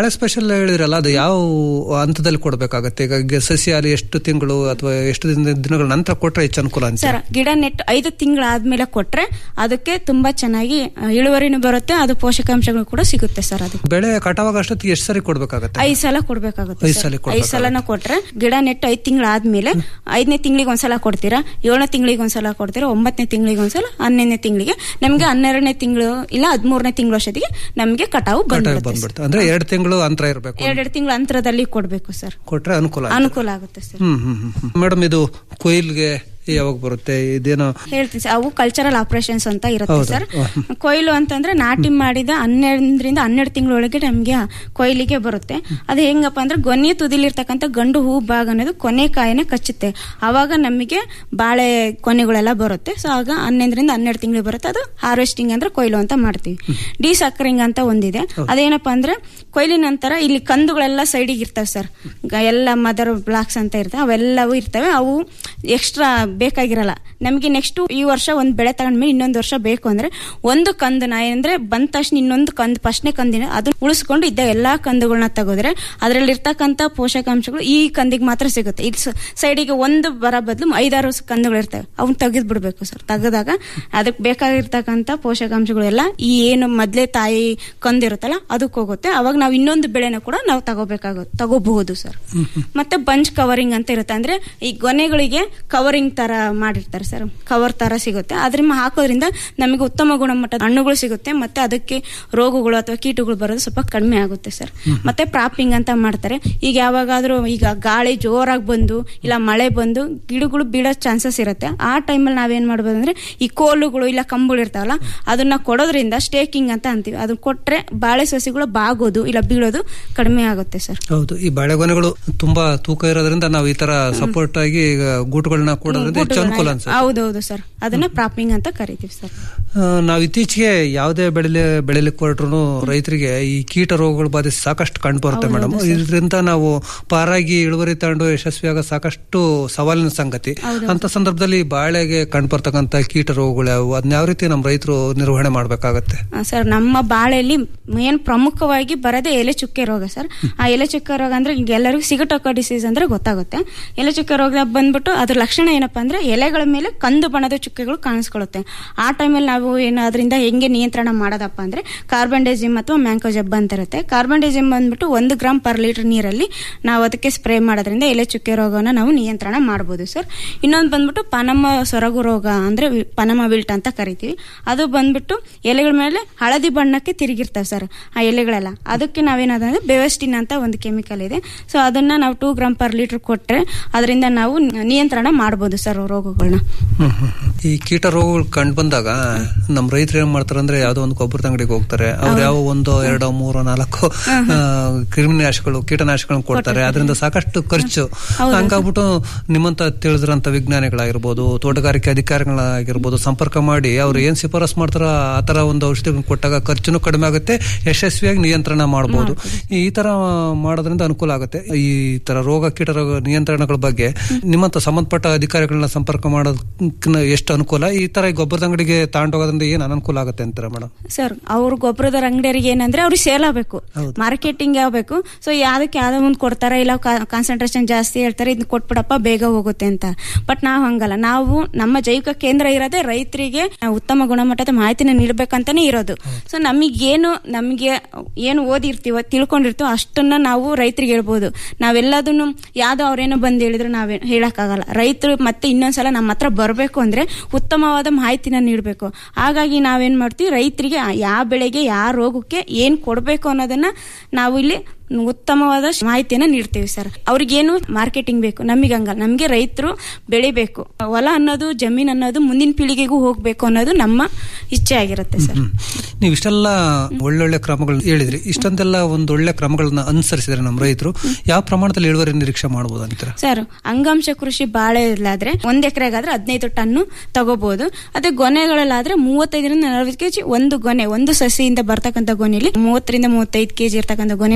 ಸ್ಪೆಷಲ್ ಹೇಳಿದ್ರಲ್ಲ ಅದು ಯಾವ ಹಂತದಲ್ಲಿ ಕೊಡ್ಬೇಕಾಗತ್ತೆ ಈಗ ಗೆ- ಸಸಿ ಅಲ್ಲಿ ಎಷ್ಟು ತಿಂಗಳು ಅಥವಾ ಎಷ್ಟು ದಿನ- ದಿನಗಳ ನಂತರ ಕೊಟ್ರೆ ಹೆಚ್ಚು ಅನುಕೂಲ ಅಂತ ಸರ್ ಗಿಡ ನೆಟ್ಟು ಐದು ತಿಂಗಳಾದ್ಮೇಲೆ ಕೊಟ್ರೆ ಅದಕ್ಕೆ ತುಂಬಾ ಚೆನ್ನಾಗಿ ಆ, ಇಳುವರಿನೂ ಬರುತ್ತೆ ಅದು ಪೋಷಕಾಂಶಗಳು ಕೂಡ ಸಿಗುತ್ತೆ ಸರ್ ಅದು ಬೆಳೆ ಕಟಾವಾಗ ಅಷ್ಟೊತ್ತಿಗೆ ಎಷ್ಟು ಸರಿ ಕೊಡ್ಬೇಕಾಗತ್ತೆ ಐದ್ ಸಲ ಕೊಡ್ಬೇಕಾಗುತ್ತೆ ಐದ್ ಸರ್. ಸಲ ಐದ್ ಕೊಡ್ಬೇಕಾಗುತ್ತೆ. ಸಲನ ಕೊಟ್ರೆ ಗಿಡ ನೆಟ್ಟು ಐದ್ ತಿಂಗಳಾದ್ಮೇಲೆ ಐದನೇ ತಿಂಗಳಿಗೆ ಒಂದ್ಸಲ ಕೊಡ್ತೀರಾ ಏಳನೇ ತಿಂಗಳಿಗೆ ಒಂದ್ಸಲ ಕೊಡ್ತೀರಾ ಒಂಬತ್ತನೇ ತಿಂಗಳಿಗೆ ಒಂದ್ಸಲ ಹನ್ನೊಂದನೇ ತಿಂಗಳಿಗೆ ನಮ್ಗೆ ಹನ್ನೆರಡನೇ ತಿಂಗಳು ಇಲ್ಲ ಹದಿಮೂರನೇ ತಿಂಗಳು ಅಷ್ಟೊತ್ತಿಗೆ ನಮ್ಗೆ ಕಟಾವು ಕಟಾವ್ ಬಂದ್ಬಿಡುತ್ತೆ ಬಂದ್ಬಿಡ್ತು ಅಂದ್ರೆ ಎರಡು ತಿಂಗಳು ಅಂತರ ಇರಬೇಕು ಎರಡೆರಡು ತಿಂಗಳ ಅಂತರದಲ್ಲಿ ಕೊಡ್ಬೇಕು ಸರ್ ಕೊಟ್ರೆ ಅನುಕೂಲ ಆಗುತ್ತೆ. ಅನುಕೂಲ ಆಗುತ್ತೆ ಸರ್ ಹ್ಮ್ ಹ್ಮ್ ಹ್ಮ್ ಮೇಡಮ್ ಇದು ಕೊಯ್ಲ್ಗೆ ಯಾವಾಗ ಬರುತ್ತೆ ಇದೇನೋ ಹೇಳ್ತೀನಿ ಸರ್ ಅವು ಕಲ್ಚರಲ್ ಆಪರೇಷನ್ಸ್ ಅಂತ ಇರುತ್ತೆ ಹೌದಾ? ಸರ್ ಕೊಯ್ಲು ಅಂತಂದ್ರೆ ನಾಟಿ ಮಾಡಿದ ಹನ್ನೆರಡರಿಂದ ಹನ್ನೆರಡು ತಿಂಗಳೊಳಗೆ ನಮ್ಗೆ ಕೊಯ್ಲಿಗೆ ಬರುತ್ತೆ ಅದು ಹೆಂಗಪ್ಪ ಅಂದ್ರೆ ಗೊನೆ ತುದಿಲಿರ್ತಕ್ಕಂಥ ಗಂಡು ಹೂ ಭಾಗ ಅನ್ನೋದು ಕೊನೆ ಕಾಯಿನ ಕಚ್ಚುತ್ತೆ ಅವಾಗ ನಮಗೆ ಬಾಳೆ ಕೊನೆಗಳೆಲ್ಲ ಬರುತ್ತೆ ಸೊ ಆಗ ಹನ್ನೊಂದರಿಂದ ಹನ್ನೆರಡು ತಿಂಗಳು ಬರುತ್ತೆ ಅದು ಹಾರ್ವೆಸ್ಟಿಂಗ್ ಅಂದ್ರೆ ಕೊಯ್ಲು ಅಂತ ಮಾಡ್ತೀವಿ ಡಿ ಸಕ್ಕರಿಂಗ್ ಅಂತ ಒಂದಿದೆ ಅದೇನಪ್ಪ ಅಂದ್ರೆ ಕೊಯ್ಲಿನ ನಂತರ ಇಲ್ಲಿ ಕಂದುಗಳೆಲ್ಲ ಸೈಡಿಗೆ ಇರ್ತವೆ ಸರ್ ಗ- ಎಲ್ಲ ಮದರ್ ಬ್ಲಾಕ್ಸ್ ಅಂತ ಇರ್ತವೆ ಅವೆಲ್ಲವೂ ಇರ್ತವೆ ಅವು ಎಕ್ಸ್ಟ್ರಾ ಬೇಕಾಗಿರಲ್ಲ ನಮಗೆ ನೆಕ್ಸ್ಟ್ ಈ ವರ್ಷ ಒಂದು ಬೆಳೆ ತಗೊಂಡ್ಮೇಲೆ ಇನ್ನೊಂದು ವರ್ಷ ಬೇಕು ಅಂದ್ರೆ ಒಂದು ಕಂದನ ಅಂದ್ರೆ ಬಂದ ತಕ್ಷಣ ಇನ್ನೊಂದು ಕಂದು ಫಸ್ಟ್ನೇ ಕಂದಿನ ಅದನ್ನ ಉಳಿಸ್ಕೊಂಡು ಇದ್ದ ಎಲ್ಲಾ ಕಂದುಗಳನ್ನ ತೆಗೆದ್ರೆ ಅದರಲ್ಲಿ ಇರ್ತಕ್ಕಂಥ ಪೋಷಕಾಂಶಗಳು ಈ ಕಂದಿಗೆ ಮಾತ್ರ ಸಿಗುತ್ತೆ ಇದು ಸೈಡಿಗೆ ಒಂದು ಬರೋ ಬದಲು ಐದಾರು ಕಂದುಗಳು ಇರ್ತವೆ ಅವನ್ನ ತೆಗೆದು ಬಿಡ್ಬೇಕು ಸರ್ ತೆಗೆದಾಗ ಅದಕ್ಕೆ ಬೇಕಾಗಿರ್ತಕ್ಕಂಥ ಪೋಷಕಾಂಶಗಳು ಎಲ್ಲ ಈ ಏನು ಮೊದ್ಲೇ ತಾಯಿ ಕಂದಿರುತ್ತಲ್ಲ ಅದಕ್ಕೆ ಹೋಗುತ್ತೆ ಅವಾಗ ನಾವು ಇನ್ನೊಂದು ಬೆಳೆನ ಕೂಡ ನಾವು ತಗೋಬೇಕಾಗುತ್ತೆ ತಗೋಬಹುದು ಸರ್ ಮತ್ತೆ ಬಂಚ್ ಕವರಿಂಗ್ ಅಂತ ಇರುತ್ತೆ ಅಂದ್ರೆ ಈ ಗೊನೆಗಳಿಗೆ ಕವರಿಂಗ್ ತರ ಮಾಡಿರ್ತಾರೆ ಸರ್ ಕವರ್ ತರ ಸಿಗುತ್ತೆ ಅದ್ರ ಮ- ಹಾಕೋದ್ರಿಂದ ನಮಗೆ ಉತ್ತಮ ಗುಣಮಟ್ಟದ ಹಣ್ಣುಗಳು ಸಿಗುತ್ತೆ ಮತ್ತೆ ಅದಕ್ಕೆ ರೋಗಗಳು ಅಥವಾ ಕೀಟಗಳು ಬರೋದು ಸ್ವಲ್ಪ ಕಡಿಮೆ ಆಗುತ್ತೆ ಸರ್ ಮತ್ತೆ ಪ್ರಾಪಿಂಗ್ ಅಂತ ಮಾಡ್ತಾರೆ ಈಗ ಯಾವಾಗಾದ್ರೂ ಈಗ ಗಾಳಿ ಜೋರಾಗಿ ಬಂದು ಇಲ್ಲ ಮಳೆ ಬಂದು ಗಿಡಗಳು ಬೀಳೋ ಚಾನ್ಸಸ್ ಇರುತ್ತೆ ಆ ಟೈಮಲ್ಲಿ ನಾವೇನ್ ಮಾಡ್ಬೋದು ಅಂದ್ರೆ ಈ ಕೋಲುಗಳು ಇಲ್ಲ ಕಂಬಗಳು ಇರ್ತಾವಲ್ಲ ಅದನ್ನ ಕೊಡೋದ್ರಿಂದ ಸ್ಟೇಕಿಂಗ್ ಅಂತ ಅಂತೀವಿ ಅದನ್ನ ಕೊಟ್ರೆ ಬಾಳೆ ಸಸಿಗಳು ಬಾಗೋದು ಇಲ್ಲ ಬೀಳೋದು ಕಡಿಮೆ ಆಗುತ್ತೆ ಸರ್ ಹೌದು ಈ ಬಾಳೆಗೊನೆಗಳು ತುಂಬಾ ತೂಕ ಇರೋದ್ರಿಂದ ನಾವು ಈ ತರ ಸಪೋರ್ಟ್ ಆಗಿ ಈಗ ಗೂಟುಗಳನ್ನ ಕೊಡೋದ್ರಿಂದ ಹೆಚ್ಚು ಅನುಕೂಲ ಅನ್ಸುತ್ತೆ ಹೌದೌದು ಸರ್ ಅದನ್ನ ಪ್ರಾಪಿಂಗ್ ಅಂತ ಕರಿತೀವಿ ಸರ್ ಆ, ನಾವು ಇತ್ತೀಚೆಗೆ ಯಾವುದೇ ಬೆಳೆಲಿ ಬೆಳೆಲಿಕ್ಕೆ ಹೊರಟ್ರು ರೈತರಿಗೆ ಈ ಕೀಟ ರೋಗಗಳ ಬಾಧೆ ಸಾಕಷ್ಟು ಕಂಡು ಬರುತ್ತೆ ಮೇಡಮ್ ಇದರಿಂದ ನಾವು ಪಾರಾಗಿ ಇಳುವರಿ ತಗೊಂಡು ಯಶಸ್ವಿಯಾಗ ಸಾಕಷ್ಟು ಸವಾಲಿನ ಸಂಗತಿ ಅಂತ ಸಂದರ್ಭದಲ್ಲಿ ಬಾಳೆಗೆ ಕಂಡು ಬರ್ತಕ್ಕಂಥ ಕೀಟ ರೋಗಗಳು ಯಾವುವು ಅದನ್ನ ಯಾವ ರೀತಿ ನಮ್ಮ ರೈತರು ನಿರ್ವಹಣೆ ಮಾಡ್ಬೇಕಾಗತ್ತೆ ಆ, ಸರ್ ನಮ್ಮ ಬಾಳೆಯಲ್ಲಿ ಮೇನ್ ಪ್ರಮುಖವಾಗಿ ಬರೋದೇ ಎಲೆ ಚುಕ್ಕೆ ರೋಗ ಸರ್ ಆ ಎಲೆ ಚುಕ್ಕೆ ರೋಗ ಅಂದ್ರೆ ಈಗ ಎಲ್ಲರಿಗೂ ಸಿಗಟೋಕ ಡಿಸೀಸ್ ಅಂದ್ರೆ ಗೊತ್ತಾಗುತ್ತೆ ಎಲೆ ಚುಕ್ಕೆ ರೋಗ ಬಂದ್ಬಿಟ್ಟು ಅದ್ರ ಲಕ್ಷಣ ಏನಪ್ಪಾ ಅಂದ್ರೆ ಎಲೆಗಳ ಮೇಲೆ ಕಂದು ಬಣ್ಣದ ಚುಕ್ಕೆಗಳು ಕಾಣಿಸ್ಕೊಳ್ಳುತ್ತೆ ಆ ಟೈಮಲ್ಲಿ ನಾವು ಏನು ಅದರಿಂದ ಹೆಂಗೆ ನಿಯಂತ್ರಣ ಮಾಡೋದಪ್ಪ ಅಂದ್ರೆ ಕಾರ್ಬನ್ಡೈಸಿಮ್ ಅಥವಾ ಮ್ಯಾಂಕೋಜೆಬ್ ಅಂತ ಇರುತ್ತೆ ಕಾರ್ಬನ್ಡೈಸಿಮ್ ಬಂದ್ಬಿಟ್ಟು ಒಂದು ಗ್ರಾಮ್ ಪರ್ ಲೀಟರ್ ನೀರಲ್ಲಿ ನಾವು ಅದಕ್ಕೆ ಸ್ಪ್ರೇ ಮಾಡೋದ್ರಿಂದ ಎಲೆ ಚುಕ್ಕೆ ರೋಗನ ನಾವು ನಿಯಂತ್ರಣ ಮಾಡ್ಬೋದು ಸರ್ ಇನ್ನೊಂದು ಬಂದ್ಬಿಟ್ಟು ಪನಮ ಸೊರಗು ರೋಗ ಅಂದ್ರೆ ವಿ- ಪನಮ ವಿಲ್ಟ್ ಅಂತ ಕರಿತೀವಿ ಅದು ಬಂದ್ಬಿಟ್ಟು ಎಲೆಗಳ ಮೇಲೆ ಹಳದಿ ಬಣ್ಣಕ್ಕೆ ತಿರುಗಿರ್ತವೆ ಸರ್ ಆ ಎಲೆಗಳೆಲ್ಲ ಅದಕ್ಕೆ ನಾವೇನದಂದ್ರೆ ಬೆವೆಸ್ಟಿನ್ ಅಂತ ಒಂದು ಕೆಮಿಕಲ್ ಇದೆ ಸೊ ಅದನ್ನ ನಾವು ಟೂ ಗ್ರಾಮ್ ಪರ್ ಲೀಟರ್ ಕೊಟ್ರೆ ಅದರಿಂದ ನಾವು ನಿಯಂತ್ರಣ ಮಾಡ್ಬೋದು ಸರ್ ರೋಗಗಳನ್ನ ಹ್ಮ್, ಹ್ಮ್, ಹ್ಮ್. ಈ ಕೀಟ ರೋಗಗಳು ಕಂಡು ಬಂದಾಗ ನಮ್ಮ ರೈತರು ಏನ್ ಮಾಡ್ತಾರೆ ಅಂದ್ರೆ ಯಾವ್ದೋ ಒಂದು ಗೊಬ್ಬರದ ಅಂಗಡಿಗೆ ಹೋಗ್ತಾರೆ ಅವ್ರು ಯಾವ ಒಂದೋ ಎರಡೋ ಮೂರೋ ನಾಲ್ಕು ಆ, ಕ್ರಿಮಿನಾಶಕಗಳು ಕೀಟನಾಶಕಗಳನ್ನು ಕೊಡ್ತಾರೆ ಅದರಿಂದ ಸಾಕಷ್ಟು ಖರ್ಚು ಹಂಗಾಗ್ಬಿಟ್ಟು ನಿಮ್ಮಂತ ತಿಳಿದ್ರಂತ ವಿಜ್ಞಾನಿಗಳಾಗಿರ್ಬೋದು ತೋಟಗಾರಿಕೆ ಅಧಿಕಾರಿಗಳಾಗಿರ್ಬೋದು ಸಂಪರ್ಕ ಮಾಡಿ ಅವ್ರು ಏನ್ ಶಿಫಾರಸ್ ಮಾಡ್ತಾರೋ ಆ ತರ ಒಂದು ಔಷಧಿಗಳನ್ನ ಕೊಟ್ಟಾಗ ಖರ್ಚುನು ಕಡಿಮೆ ಆಗುತ್ತೆ ಯಶಸ್ವಿಯಾಗಿ ನಿಯಂತ್ರಣ ಮಾಡಬಹುದು ಈ ತರ ಮಾಡೋದ್ರಿಂದ ಅನುಕೂಲ ಆಗುತ್ತೆ ಈ ತರ ರೋಗ ಕೀಟ ರೋಗ ನಿಯಂತ್ರಣಗಳ ಬಗ್ಗೆ ನಿಮ್ಮಂತ ಸಂಬಂಧಪಟ್ಟ ಅಧಿಕಾರಿಗಳನ್ನ ಸಂಪರ್ಕ ಮಾಡೋದಕ್ಕೆ ಎಷ್ಟು ಅನುಕೂಲ ಈ ತರ ಈ ಗೊಬ್ಬರದ ಅಂಗಡಿಗೆ ತಗೊಂಡೋಗೋದ್ರಿಂದ ಏನ್ ಅನುಕೂಲ ಆಗುತ್ತೆ ಅಂತೀರ ಮೇಡಮ್ ಸರ್ ಅವ್ರ ಗೊಬ್ಬರದ ಅಂಗಡಿಯರಿಗೆ ಏನಂದ್ರೆ ಅವ್ರಿಗೆ ಸೇಲ್ ಆಗಬೇಕು ಮಾರ್ಕೆಟಿಂಗ್ ಆಗಬೇಕು ಸೊ ಯಾವ್ದಕ್ಕೆ ಯಾವ್ದೋ ಮುಂದೆ ಕೊಡ್ತಾರ ಇಲ್ಲ ಕಾನ್ಸಂಟ್ರೇಷನ್ ಜಾಸ್ತಿ ಹೇಳ್ತಾರೆ ಇದನ್ನ ಕೊಟ್ಬಿಡಪ್ಪ ಬೇಗ ಹೋಗುತ್ತೆ ಅಂತ ಬಟ್ ನಾವು ಹಂಗಲ್ಲ ನಾವು ನಮ್ಮ ಜೈವಿಕ ಕೇಂದ್ರ ಇರೋದೇ ರೈತರಿಗೆ ಉತ್ತಮ ಗುಣಮಟ್ಟದ ಮಾಹಿತಿನ ನೀಡಬೇಕಂತಾನೆ ಇರೋದು ಸೊ ನಮಗೇನು ನಮಗೆ ಏನು ಓದಿರ್ತೀವೋ ತಿಳ್ಕೊಂಡಿರ್ತೀವೋ ಅಷ್ಟನ್ನ ನಾವು ರೈತರಿಗೆ ಹೇಳ್ಬೋದು ನಾವೆಲ್ಲದನ್ನು ಯಾವ್ದೋ ಅವ್ರೇನೋ ಬಂದು ಹೇಳಿದ್ರೆ ನಾವೇ ಹೇಳಕ್ಕಾಗಲ್ಲ ರೈತರು ಮತ್ತೆ ಇನ್ನೊಂದ್ಸಲ ನಮ್ಮ ಹತ್ರ ಬರಬೇಕು ಅಂದ್ರೆ ಉತ್ತಮವಾದ ಮಾಹಿತಿನ ನೀಡಬೇಕು ಹಾಗಾಗಿ ನಾವೇನ್ ಮಾಡ್ತೀವಿ ರೈತರಿಗೆ ಯಾವ ಬೆಳೆಗೆ ಯಾವ ರೋಗಕ್ಕೆ ಏನ್ ಕೊಡಬೇಕು ಅನ್ನೋದನ್ನ ನಾವು ಇಲ್ಲಿ ಉತ್ತಮವಾದ ಮಾಹಿತಿಯನ್ನ ನೀಡ್ತೀವಿ ಸರ್ ಅವ್ರಿಗೇನು ಮಾರ್ಕೆಟಿಂಗ್ ಬೇಕು ನಮಗೆ ಹಂಗಲ್ಲ ನಮಗೆ ರೈತರು ಬೆಳಿಬೇಕು ಹೊಲ ಅನ್ನೋದು ಜಮೀನ್ ಅನ್ನೋದು ಮುಂದಿನ ಪೀಳಿಗೆಗೂ ಹೋಗ್ಬೇಕು ಅನ್ನೋದು ನಮ್ಮ ಇಚ್ಛೆ ಆಗಿರುತ್ತೆ ಸರ್ ನೀವು ಇಷ್ಟೆಲ್ಲ ಒಳ್ಳೊಳ್ಳೆ ಕ್ರಮಗಳನ್ನ ಹೇಳಿದ್ರಿ ಇಷ್ಟೊಂದೆಲ್ಲ ಒಂದು ಒಳ್ಳೆ ಕ್ರಮಗಳನ್ನ ಅನುಸರಿಸಿದ್ರೆ ನಮ್ಮ ರೈತರು ಯಾವ ಪ್ರಮಾಣದಲ್ಲಿ ಇಳುವರಿ ನಿರೀಕ್ಷೆ ಮಾಡಬಹುದು ಅಂತೀರ ಸರ್ ಅಂಗಾಂಶ ಕೃಷಿ ಬಾಳೆಲಾದ್ರೆ ಒಂದ್ ಎಕರೆಗಾದ್ರೆ ಹದಿನೈದು ಟನ್ನು ತಗೋಬಹುದು ಅದೇ ಗೊನೆಗಳಲ್ಲಾದ್ರೆ ಮೂವತ್ತೈದರಿಂದ ನಲವತ್ತು ಕೆಜಿ ಒಂದು ಗೊನೆ ಒಂದು ಸಸಿಯಿಂದ ಬರ್ತಕ್ಕಂಥ ಗೊನೆಯಲ್ಲಿ ಮೂವತ್ತರಿಂದ ಮೂವತ್ತೈದು ಕೆಜಿ ಇರ್ತಕ್ಕಂಥ ಗೊನೆನೆ ನಿರೀಕ್ಷೆ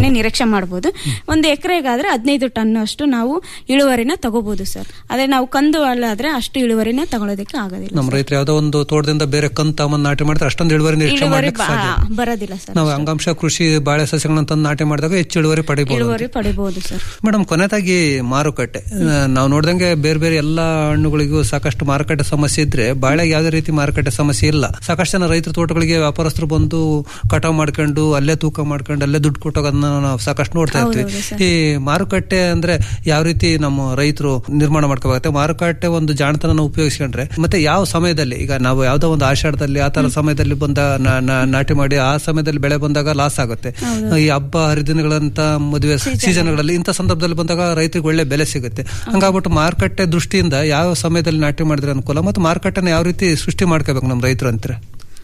ನಿರೀಕ್ಷೆ ಮಾಡಬಹುದು ಒಂದು ಎಕರೆಗಾದ್ರೆ ಹದಿನೈದು ಟನ್ ಅಷ್ಟು ನಾವು ಇಳುವರಿನ ತಗೋಬಹುದು ಸರ್ ಅದೇ ನಾವು ಕಂದು ಅಲ್ಲಾದ್ರೆ ಅಷ್ಟು ಇಳುವರಿನ ತಗೊಳ್ಳೋದಕ್ಕೆ ಆಗೋದಿಲ್ಲ ನಮ್ಮ ರೈತರು ಯಾವ್ದೋ ಒಂದು ತೋಟದಿಂದ ಬೇರೆ ಕಂತ ತಗೊಂಡ್ ನಾಟಿ ಮಾಡಿದ್ರೆ ಅಷ್ಟೊಂದು ಇಳುವರಿ ನಿರೀಕ್ಷೆ ಇಳುವರಿ ಮಾಡ್ಲಿಕ್ಕೆ ಸಾಧ್ಯ ಬಾ- ಬರೋದಿಲ್ಲ ಸರ್ ನಾವು ಅಂಗಾಂಶ ಕೃಷಿ ಬಾಳೆ ಸಸ್ಯಗಳನ್ನ ತಂದು ನಾಟಿ ಮಾಡಿದಾಗ ಹೆಚ್ಚು ಇಳುವರಿ ಪಡಿಬಹುದು ಇಳುವರಿ ಪಡಿಬಹುದು ಸರ್ ಮೇಡಮ್ ಕೊನೆದಾಗಿ ಮಾರುಕಟ್ಟೆ ಆ, ನಾವು ನೋಡ್ದಂಗೆ ಬೇರೆ ಬೇರೆ ಎಲ್ಲಾ ಹಣ್ಣುಗಳಿಗೂ ಸಾಕಷ್ಟು ಮಾರುಕಟ್ಟೆ ಸಮಸ್ಯೆ ಇದ್ರೆ ಬಾಳೆಗೆ ಯಾವುದೇ ರೀತಿ ಮಾರುಕಟ್ಟೆ ಸಮಸ್ಯೆ ಇಲ್ಲ ಸಾಕಷ್ಟು ಜನ ರೈತರ ತೋಟಗಳಿಗೆ ವ್ಯಾಪಾರಸ್ಥರು ಬಂದು ಕಟಾವ್ ಮಾಡ್ಕೊಂಡು ಅಲ್ಲೇ ತೂಕ ಮಾಡ್ಕೊಂಡು ಅಲ್ಲೇ ದುಡ್ಡು ಕೊಟ್ಟೋಗೋದನ್ನ ನಾವು ಸಾಕಷ್ಟು ನೋಡ್ತಾ ಇರ್ತೀವಿ ಈ ಮಾರುಕಟ್ಟೆ ಅಂದ್ರೆ ಯಾವ ರೀತಿ ನಮ್ಮ ರೈತರು ನಿರ್ಮಾಣ ಮಾಡ್ಕೋಬೇಕಾಗುತ್ತೆ ಮಾರುಕಟ್ಟೆ ಒಂದು ಜಾಣತನ ಉಪಯೋಗಿಸ್ಕೊಂಡ್ರೆ ಮತ್ತೆ ಯಾವ ಸಮಯದಲ್ಲಿ ಈಗ ನಾವು ಯಾವ್ದೋ ಒಂದು ಆಷಾಢದಲ್ಲಿ ಆ ತರ ಸಮಯದಲ್ಲಿ ಬಂದ ನಾ- ನಾ- ನಾಟಿ ಮಾಡಿ ಆ ಸಮಯದಲ್ಲಿ ಬೆಳೆ ಬಂದಾಗ ಲಾಸ್ ಆಗುತ್ತೆ ಈ ಹಬ್ಬ ಹರಿದಿನಗಳಂತ ಮದುವೆ ಸೀಸನ್ಗಳಲ್ಲಿ ಇಂಥ ಸಂದರ್ಭದಲ್ಲಿ ಬಂದಾಗ ರೈತರಿಗೆ ಒಳ್ಳೆ ಬೆಲೆ ಸಿಗುತ್ತೆ ಹಂಗಾಗ್ಬಿಟ್ಟು ಮಾರುಕಟ್ಟೆ ದೃಷ್ಟಿಯಿಂದ ಯಾವ ಸಮಯದಲ್ಲಿ ನಾಟಿ ಮಾಡಿದ್ರೆ ಅನುಕೂಲ ಮತ್ತು ಮಾರುಕಟ್ಟೆನ ಯಾವ ರೀತಿ ಸೃಷ್ಟಿ ಮಾಡ್ಕೋಬೇಕು ನಮ್ಮ ರೈತರು ಅಂತಾರೆ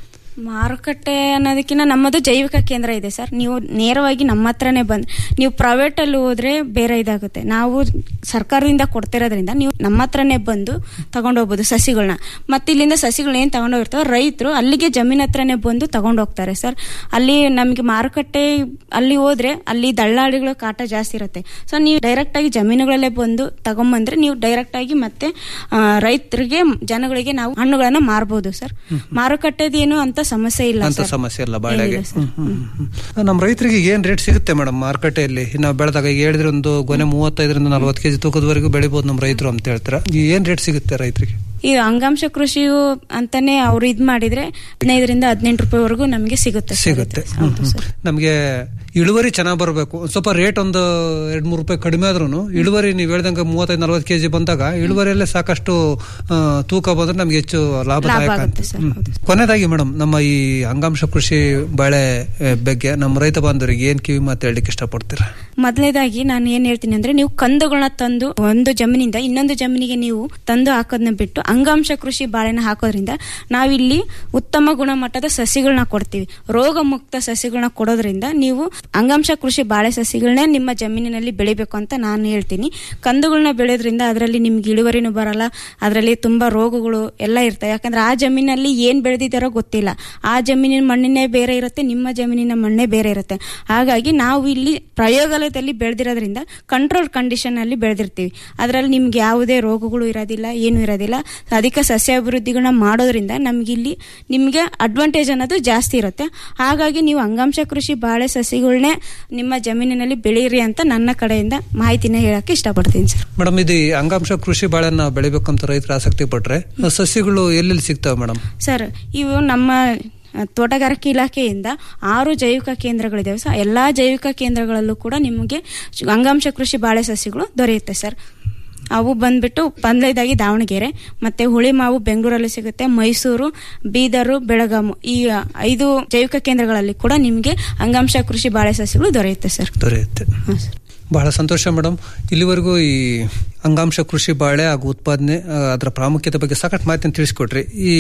ಮಾರುಕಟ್ಟೆ ಅನ್ನೋದಕ್ಕಿಂತ ನಮ್ಮದು ಜೈವಿಕ ಕೇಂದ್ರ ಇದೆ ಸರ್ ನೀವು ನೇರವಾಗಿ ನಮ್ಮ ಹತ್ರನೇ ಬಂದ್ ನೀವು ಪ್ರೈವೇಟ್ ಅಲ್ಲಿ ಹೋದ್ರೆ ಬೇರೆ ಇದಾಗುತ್ತೆ ನಾವು ಸರ್ಕಾರದಿಂದ ಕೊಡ್ತಿರೋದ್ರಿಂದ ನೀವು ನಮ್ಮ ಹತ್ರನೇ ಬಂದು ತಗೊಂಡೋಗ್ಬೋದು ಸಸಿಗಳನ್ನ ಮತ್ತೆ ಇಲ್ಲಿಂದ ಸಸಿಗಳನ್ನ ಏನ್ ತಗೊಂಡೋಗಿರ್ತಾವ ರೈತರು ಅಲ್ಲಿಗೆ ಜಮೀನ್ ಹತ್ರನೇ ಬಂದು ತಗೊಂಡೋಗ್ತಾರೆ ಸರ್ ಅಲ್ಲಿ ನಮಗೆ ಮಾರುಕಟ್ಟೆ ಅಲ್ಲಿ ಹೋದ್ರೆ ಅಲ್ಲಿ ದಳ್ಳಾಳಿಗಳ ಕಾಟ ಜಾಸ್ತಿ ಇರುತ್ತೆ ಸೊ ನೀವು ಡೈರೆಕ್ಟ್ ಆಗಿ ಜಮೀನುಗಳಲ್ಲೇ ಬಂದು ತಗೊಂಬಂದ್ರೆ ನೀವು ಡೈರೆಕ್ಟ್ ಆಗಿ ಮತ್ತೆ ಆ, ರೈತರಿಗೆ ಜನಗಳಿಗೆ ನಾವು ಹಣ್ಣುಗಳನ್ನ ಮಾರ್ಬೋದು ಸರ್ ಮಾರುಕಟ್ಟೆದೇನು ಅಂತ ಸಮಸ್ಯೆ ಇಲ್ಲ ಅಂತ ಸರ್. ಸಮಸ್ಯೆ ಇಲ್ಲ ಬಾಳೆಗೆ ಏನಿಲ್ಲ ಸರ್. ಹ್ಮ್, ಹ್ಮ್, ಹ್ಮ್. ನಮ್ಮ ರೈತರಿಗೆ ಏನ್ ರೇಟ್ ಸಿಗುತ್ತೆ ಮೇಡಮ್ ಮಾರುಕಟ್ಟೆಯಲ್ಲಿ ನಾವು ಬೆಳೆದಾಗ ಈಗ ಹೇಳಿದ್ರೆ ಒಂದು ಗೊನೆ ಮೂವತ್ತೈದರಿಂದ ನಲ್ವತ್ತು ಕೆಜಿ ತೂಕದವರೆಗೂ ಬೆಳಿಬಹುದು ನಮ್ಮ ರೈತರು ಅಂತ ಹೇಳ್ತಾರೆ ಈ ಏನ್ ರೇಟ್ ಸಿಗುತ್ತೆ ರೈತರಿಗೆ ಈ ಅಂಗಾಂಶ ಕೃಷಿಯು ಅಂತಾನೆ ಅವ್ರು ಇದ್ ಮಾಡಿದ್ರೆ ಹದಿನೈದರಿಂದ ಹದಿನೆಂಟು ರೂಪಾಯಿವರೆಗೂ ನಮಗೆ ಸಿಗುತ್ತೆ ಸರ್ ಸಿಗುತ್ತೆ ಇದು. ಹೌದು ಸರ್ ನಮಗೆ ಇಳುವರಿ ಚೆನ್ನಾಗಿ ಬರಬೇಕು ಸ್ವಲ್ಪ ರೇಟ್ ಒಂದು ಎರಡ್ ಮೂರು ರೂಪಾಯಿ ಕಡಿಮೆ ಆದ್ರೂ ಇಳುವರಿ ನೀವು ಹೇಳ್ದಂಗೆ ಮೂವತ್ತೈದು ನಲ್ವತ್ತು ಕೆಜಿ ಬಂದಾಗ ಇಳುವರಿಯಲ್ಲೇ ಸಾಕಷ್ಟು ಆ, ತೂಕ ಬಂದ್ರೆ ನಮ್ಗೆ ಹೆಚ್ಚು ಲಾಭದಾಯಕ ಲಾಭ ಅಂತ ಆಗುತ್ತೆ ಸರ್, ಹ್ಮ್. ಹೌದು. ಕೊನೆಯದಾಗಿ ಮೇಡಮ್ ನಮ್ಮ ಈ ಅಂಗಾಂಶ ಕೃಷಿ ಬಾಳೆ ಆ, ಬಗ್ಗೆ ನಮ್ಮ ರೈತ ಬಾಂಧವರಿಗೆ ಏನ್ ಕಿವಿ ಮಾತು ಹೇಳಲಿಕ್ಕೆ ಇಷ್ಟಪಡ್ತೀರಾ ಮೊದಲನೇದಾಗಿ ನಾನು ಏನ್ ಹೇಳ್ತೀನಿ ಅಂದ್ರೆ ನೀವು ಕಂದುಗಳನ್ನ ತಂದು ಒಂದು ಜಮೀನಿಂದ ಇನ್ನೊಂದು ಜಮೀನಿಗೆ ನೀವು ತಂದು ಹಾಕೋದನ್ನ ಬಿಟ್ಟು ಅಂಗಾಂಶ ಕೃಷಿ ಬಾಳೆನ ಹಾಕೋದ್ರಿಂದ ನಾವಿಲ್ಲಿ ಉತ್ತಮ ಗುಣಮಟ್ಟದ ಸಸಿಗಳನ್ನ ಕೊಡ್ತೀವಿ ರೋಗ ಮುಕ್ತ ಸಸಿಗಳನ್ನ ಕೊಡೋದ್ರಿಂದ ನೀವು ಅಂಗಾಂಶ ಕೃಷಿ ಬಾಳೆ ಸಸಿಗಳನ್ನೇ ನಿಮ್ಮ ಜಮೀನಿನಲ್ಲಿ ಬೆಳಿಬೇಕು ಅಂತ ನಾನು ಹೇಳ್ತೀನಿ ಕಂದುಗಳನ್ನ ಬೆಳೆಯೋದ್ರಿಂದ ಅದರಲ್ಲಿ ನಿಮ್ಗೆ ಇಳುವರಿನೂ ಬರಲ್ಲ ಅದರಲ್ಲಿ ತುಂಬಾ ರೋಗಗಳು ಎಲ್ಲ ಇರ್ತವೆ ಯಾಕಂದ್ರೆ ಆ ಜಮೀನಲ್ಲಿ ಏನ್ ಬೆಳೆದಿದ್ದಾರೋ ಗೊತ್ತಿಲ್ಲ ಆ ಜಮೀನಿನ ಮಣ್ಣಿನೇ ಬೇರೆ ಇರುತ್ತೆ ನಿಮ್ಮ ಜಮೀನಿನ ಮಣ್ಣೇ ಬೇರೆ ಇರುತ್ತೆ ಹಾಗಾಗಿ ನಾವು ಇಲ್ಲಿ ಪ್ರಯೋಗಾಲಯದಲ್ಲಿ ಬೆಳೆದಿರೋದ್ರಿಂದ ಕಂಟ್ರೋಲ್ ಕಂಡೀಷನ್ ಅಲ್ಲಿ ಬೆಳೆದಿರ್ತೀವಿ ಅದರಲ್ಲಿ ನಿಮ್ಗೆ ಯಾವುದೇ ರೋಗಗಳು ಇರೋದಿಲ್ಲ ಏನು ಇರೋದಿಲ್ಲ ಅಧಿಕ ಸಸ್ಯಾಭಿವೃದ್ಧಿಗಳನ್ನ ಮಾಡೋದ್ರಿಂದ ನಮ್ಗೆ ಇಲ್ಲಿ ನಿಮ್ಗೆ ಅಡ್ವಾಂಟೇಜ್ ಅನ್ನೋದು ಜಾಸ್ತಿ ಇರುತ್ತೆ ಹಾಗಾಗಿ ನೀವು ಅಂಗಾಂಶ ಕೃಷಿ ಬಾಳೆ ಸಸಿಗಳನ್ನೇ ನಿಮ್ಮ ಜಮೀನಿನಲ್ಲಿ ಬೆಳೀರಿ ಅಂತ ನನ್ನ ಕಡೆಯಿಂದ ಮಾಹಿತಿನ ಹೇಳಕ್ಕೆ ಇಷ್ಟಪಡ್ತೀನಿ ಸರ್ ಮೇಡಮ್ ಇದು ಈ ಅಂಗಾಂಶ ಕೃಷಿ ಬಾಳೆನ ಬೆಳಿಬೇಕಂತ ರೈತರು ಆಸಕ್ತಿ ಪಟ್ರೆ ಸಸ್ಯಗಳು ಎಲ್ಲೆಲ್ಲಿ ಸಿಗ್ತವೆ ಮೇಡಮ್ ಸರ್ ಇವು ನಮ್ಮ ಅ, ತೋಟಗಾರಿಕೆ ಇಲಾಖೆಯಿಂದ ಆರು ಜೈವಿಕ ಕೇಂದ್ರಗಳಿದಾವೆ ಸರ್ ಎಲ್ಲಾ ಜೈವಿಕ ಕೇಂದ್ರಗಳಲ್ಲೂ ಕೂಡ ನಿಮಗೆ ಅಂಗಾಂಶ ಕೃಷಿ ಬಾಳೆ ಸಸ್ಯಗಳು ದೊರೆಯುತ್ತೆ ಸರ್ ಅವು ಬಂದ್ಬಿಟ್ಟು ಪಂದ್ಲೈದಾಗಿ ದಾವಣಗೆರೆ ಮತ್ತೆ ಹುಳಿಮಾವು ಬೆಂಗಳೂರಲ್ಲಿ ಸಿಗುತ್ತೆ ಮೈಸೂರು ಬೀದರು ಬೆಳಗಾಮು ಈ ಐದು ಜೈವಿಕ ಕೇಂದ್ರಗಳಲ್ಲಿ ಕೂಡ ನಿಮಗೆ ಅಂಗಾಂಶ ಕೃಷಿ ಬಾಳೆ ಸಸ್ಯಗಳು ದೊರೆಯುತ್ತೆ ಸರ್ ದೊರೆಯುತ್ತೆ ಹಾಂ ಸರ್ ಬಹಳ ಸಂತೋಷ ಮೇಡಮ್ ಇಲ್ಲಿವರೆಗೂ ಈ ಅಂಗಾಂಶ ಕೃಷಿ ಬಾಳೆ ಹಾಗೂ ಉತ್ಪಾದನೆ ಆ, ಅದರ ಪ್ರಾಮುಖ್ಯತೆ ಬಗ್ಗೆ ಸಾಕಷ್ಟು ಮಾಹಿತಿಯನ್ನು ತಿಳಿಸ್ಕೊಟ್ರಿ ಈ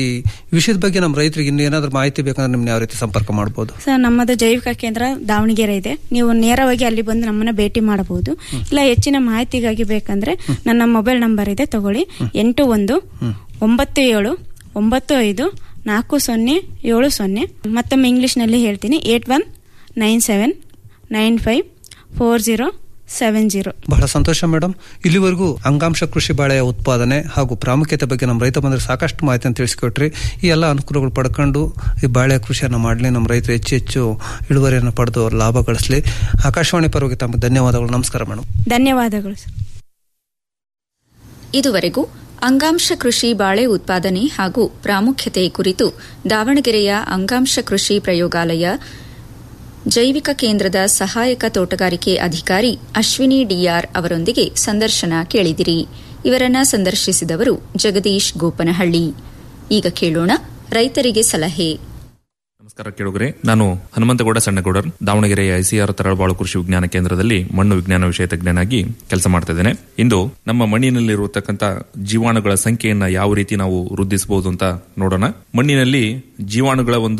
ವಿಷಯದ ಬಗ್ಗೆ ನಮ್ಮ ರೈತರಿಗೆ ಇನ್ನು ಏನಾದರೂ ಮಾಹಿತಿ ಬೇಕಂದ್ರೆ ನಿಮ್ನ ಯಾವ ರೀತಿ ಸಂಪರ್ಕ ಮಾಡ್ಬೋದು ಸರ್ ನಮ್ಮದು ಜೈವಿಕ ಕೇಂದ್ರ ದಾವಣಗೆರೆ ಇದೆ ನೀವು ನೇರವಾಗಿ ಅಲ್ಲಿ ಬಂದು ನಮ್ಮನ್ನ ಭೇಟಿ ಮಾಡಬಹುದು ಇಲ್ಲ ಹೆಚ್ಚಿನ ಮಾಹಿತಿಗಾಗಿ ಬೇಕಂದ್ರೆ ನನ್ನ ಮೊಬೈಲ್ ನಂಬರ್ ಇದೆ ತಗೊಳ್ಳಿ ಎಂಟು ಒಂದು ಒಂಬತ್ತು ಏಳು ಒಂಬತ್ತು ಐದು ನಾಲ್ಕು ಸೊನ್ನೆ ಏಳು ಸೊನ್ನೆ ಮತ್ತೊಮ್ಮೆ ಇಂಗ್ಲಿಷ್ನಲ್ಲಿ ಹೇಳ್ತೀನಿ eight one nine seven nine five four zero seven zero ಬಹಳ ಸಂತೋಷ ಮೇಡಮ್ ಇಲ್ಲಿವರೆಗೂ ಅಂಗಾಂಶ ಕೃಷಿ ಬಾಳೆಯ ಉತ್ಪಾದನೆ ಹಾಗೂ ಪ್ರಾಮುಖ್ಯತೆ ಬಗ್ಗೆ ನಮ್ಮ ರೈತ ಬಂದರೆ ಸಾಕಷ್ಟು ಮಾಹಿತಿಯನ್ನು ತಿಳಿಸಿಕೊಟ್ರಿ ಈ ಎಲ್ಲ ಅನುಕೂಲಗಳು ಪಡ್ಕೊಂಡು ಈ ಬಾಳೆ ಕೃಷಿಯನ್ನು ಮಾಡಲಿ ನಮ್ಮ ರೈತರು ಹೆಚ್ಚು ಹೆಚ್ಚು ಇಳುವರಿಯನ್ನು ಪಡೆದು ಅವ್ರ ಲಾಭ ಗಳಿಸಲಿ ಆಕಾಶವಾಣಿ ಪರವಾಗಿ ತಮಗೆ ಧನ್ಯವಾದಗಳು ನಮಸ್ಕಾರ ಮೇಡಮ್ ಧನ್ಯವಾದಗಳು ಸರ್ ಇದುವರೆಗೂ ಅಂಗಾಂಶ ಕೃಷಿ ಬಾಳೆ ಉತ್ಪಾದನೆ ಹಾಗೂ ಪ್ರಾಮುಖ್ಯತೆ ಕುರಿತು ದಾವಣಗೆರೆಯ ಅಂಗಾಂಶ ಕೃಷಿ ಪ್ರಯೋಗಾಲಯ ಜೈವಿಕ ಕೇಂದ್ರದ ಸಹಾಯಕ ತೋಟಗಾರಿಕೆ ಅಧಿಕಾರಿ ಅಶ್ವಿನಿ ಡಿಆರ್ ಅವರೊಂದಿಗೆ ಸಂದರ್ಶನ ಕೇಳಿದಿರಿ ಇವರನ್ನ ಸಂದರ್ಶಿಸಿದವರು ಜಗದೀಶ್ ಗೋಪನಹಳ್ಳಿ ಈಗ ಕೇಳೋಣ ರೈತರಿಗೆ ಸಲಹೆ ನಮಸ್ಕಾರ ಕೇಳುಗರೆ ನಾನು ಹನುಮಂತಗೌಡ ಸಣ್ಣಗೌಡರ್ ದಾವಣಗೆರೆಯ ಐಸಿಆರ್ ತರಳಬಾಳು ಕೃಷಿ ವಿಜ್ಞಾನ ಕೇಂದ್ರದಲ್ಲಿ ಮಣ್ಣು ವಿಜ್ಞಾನ ವಿಷಯ ತಜ್ಞನಾಗಿ ಕೆಲಸ ಮಾಡ್ತಾ ಇದ್ದೇನೆ ಇಂದು ನಮ್ಮ ಮಣ್ಣಿನಲ್ಲಿರುವತಕ್ಕಂತ ಜೀವಾಣುಗಳ ಸಂಖ್ಯೆಯನ್ನ ಯಾವ ರೀತಿ ನಾವು ವೃದ್ಧಿಸಬಹುದು ಅಂತ ನೋಡೋಣ ಮಣ್ಣಿನಲ್ಲಿ ಜೀವಾಣುಗಳ ಒಂದು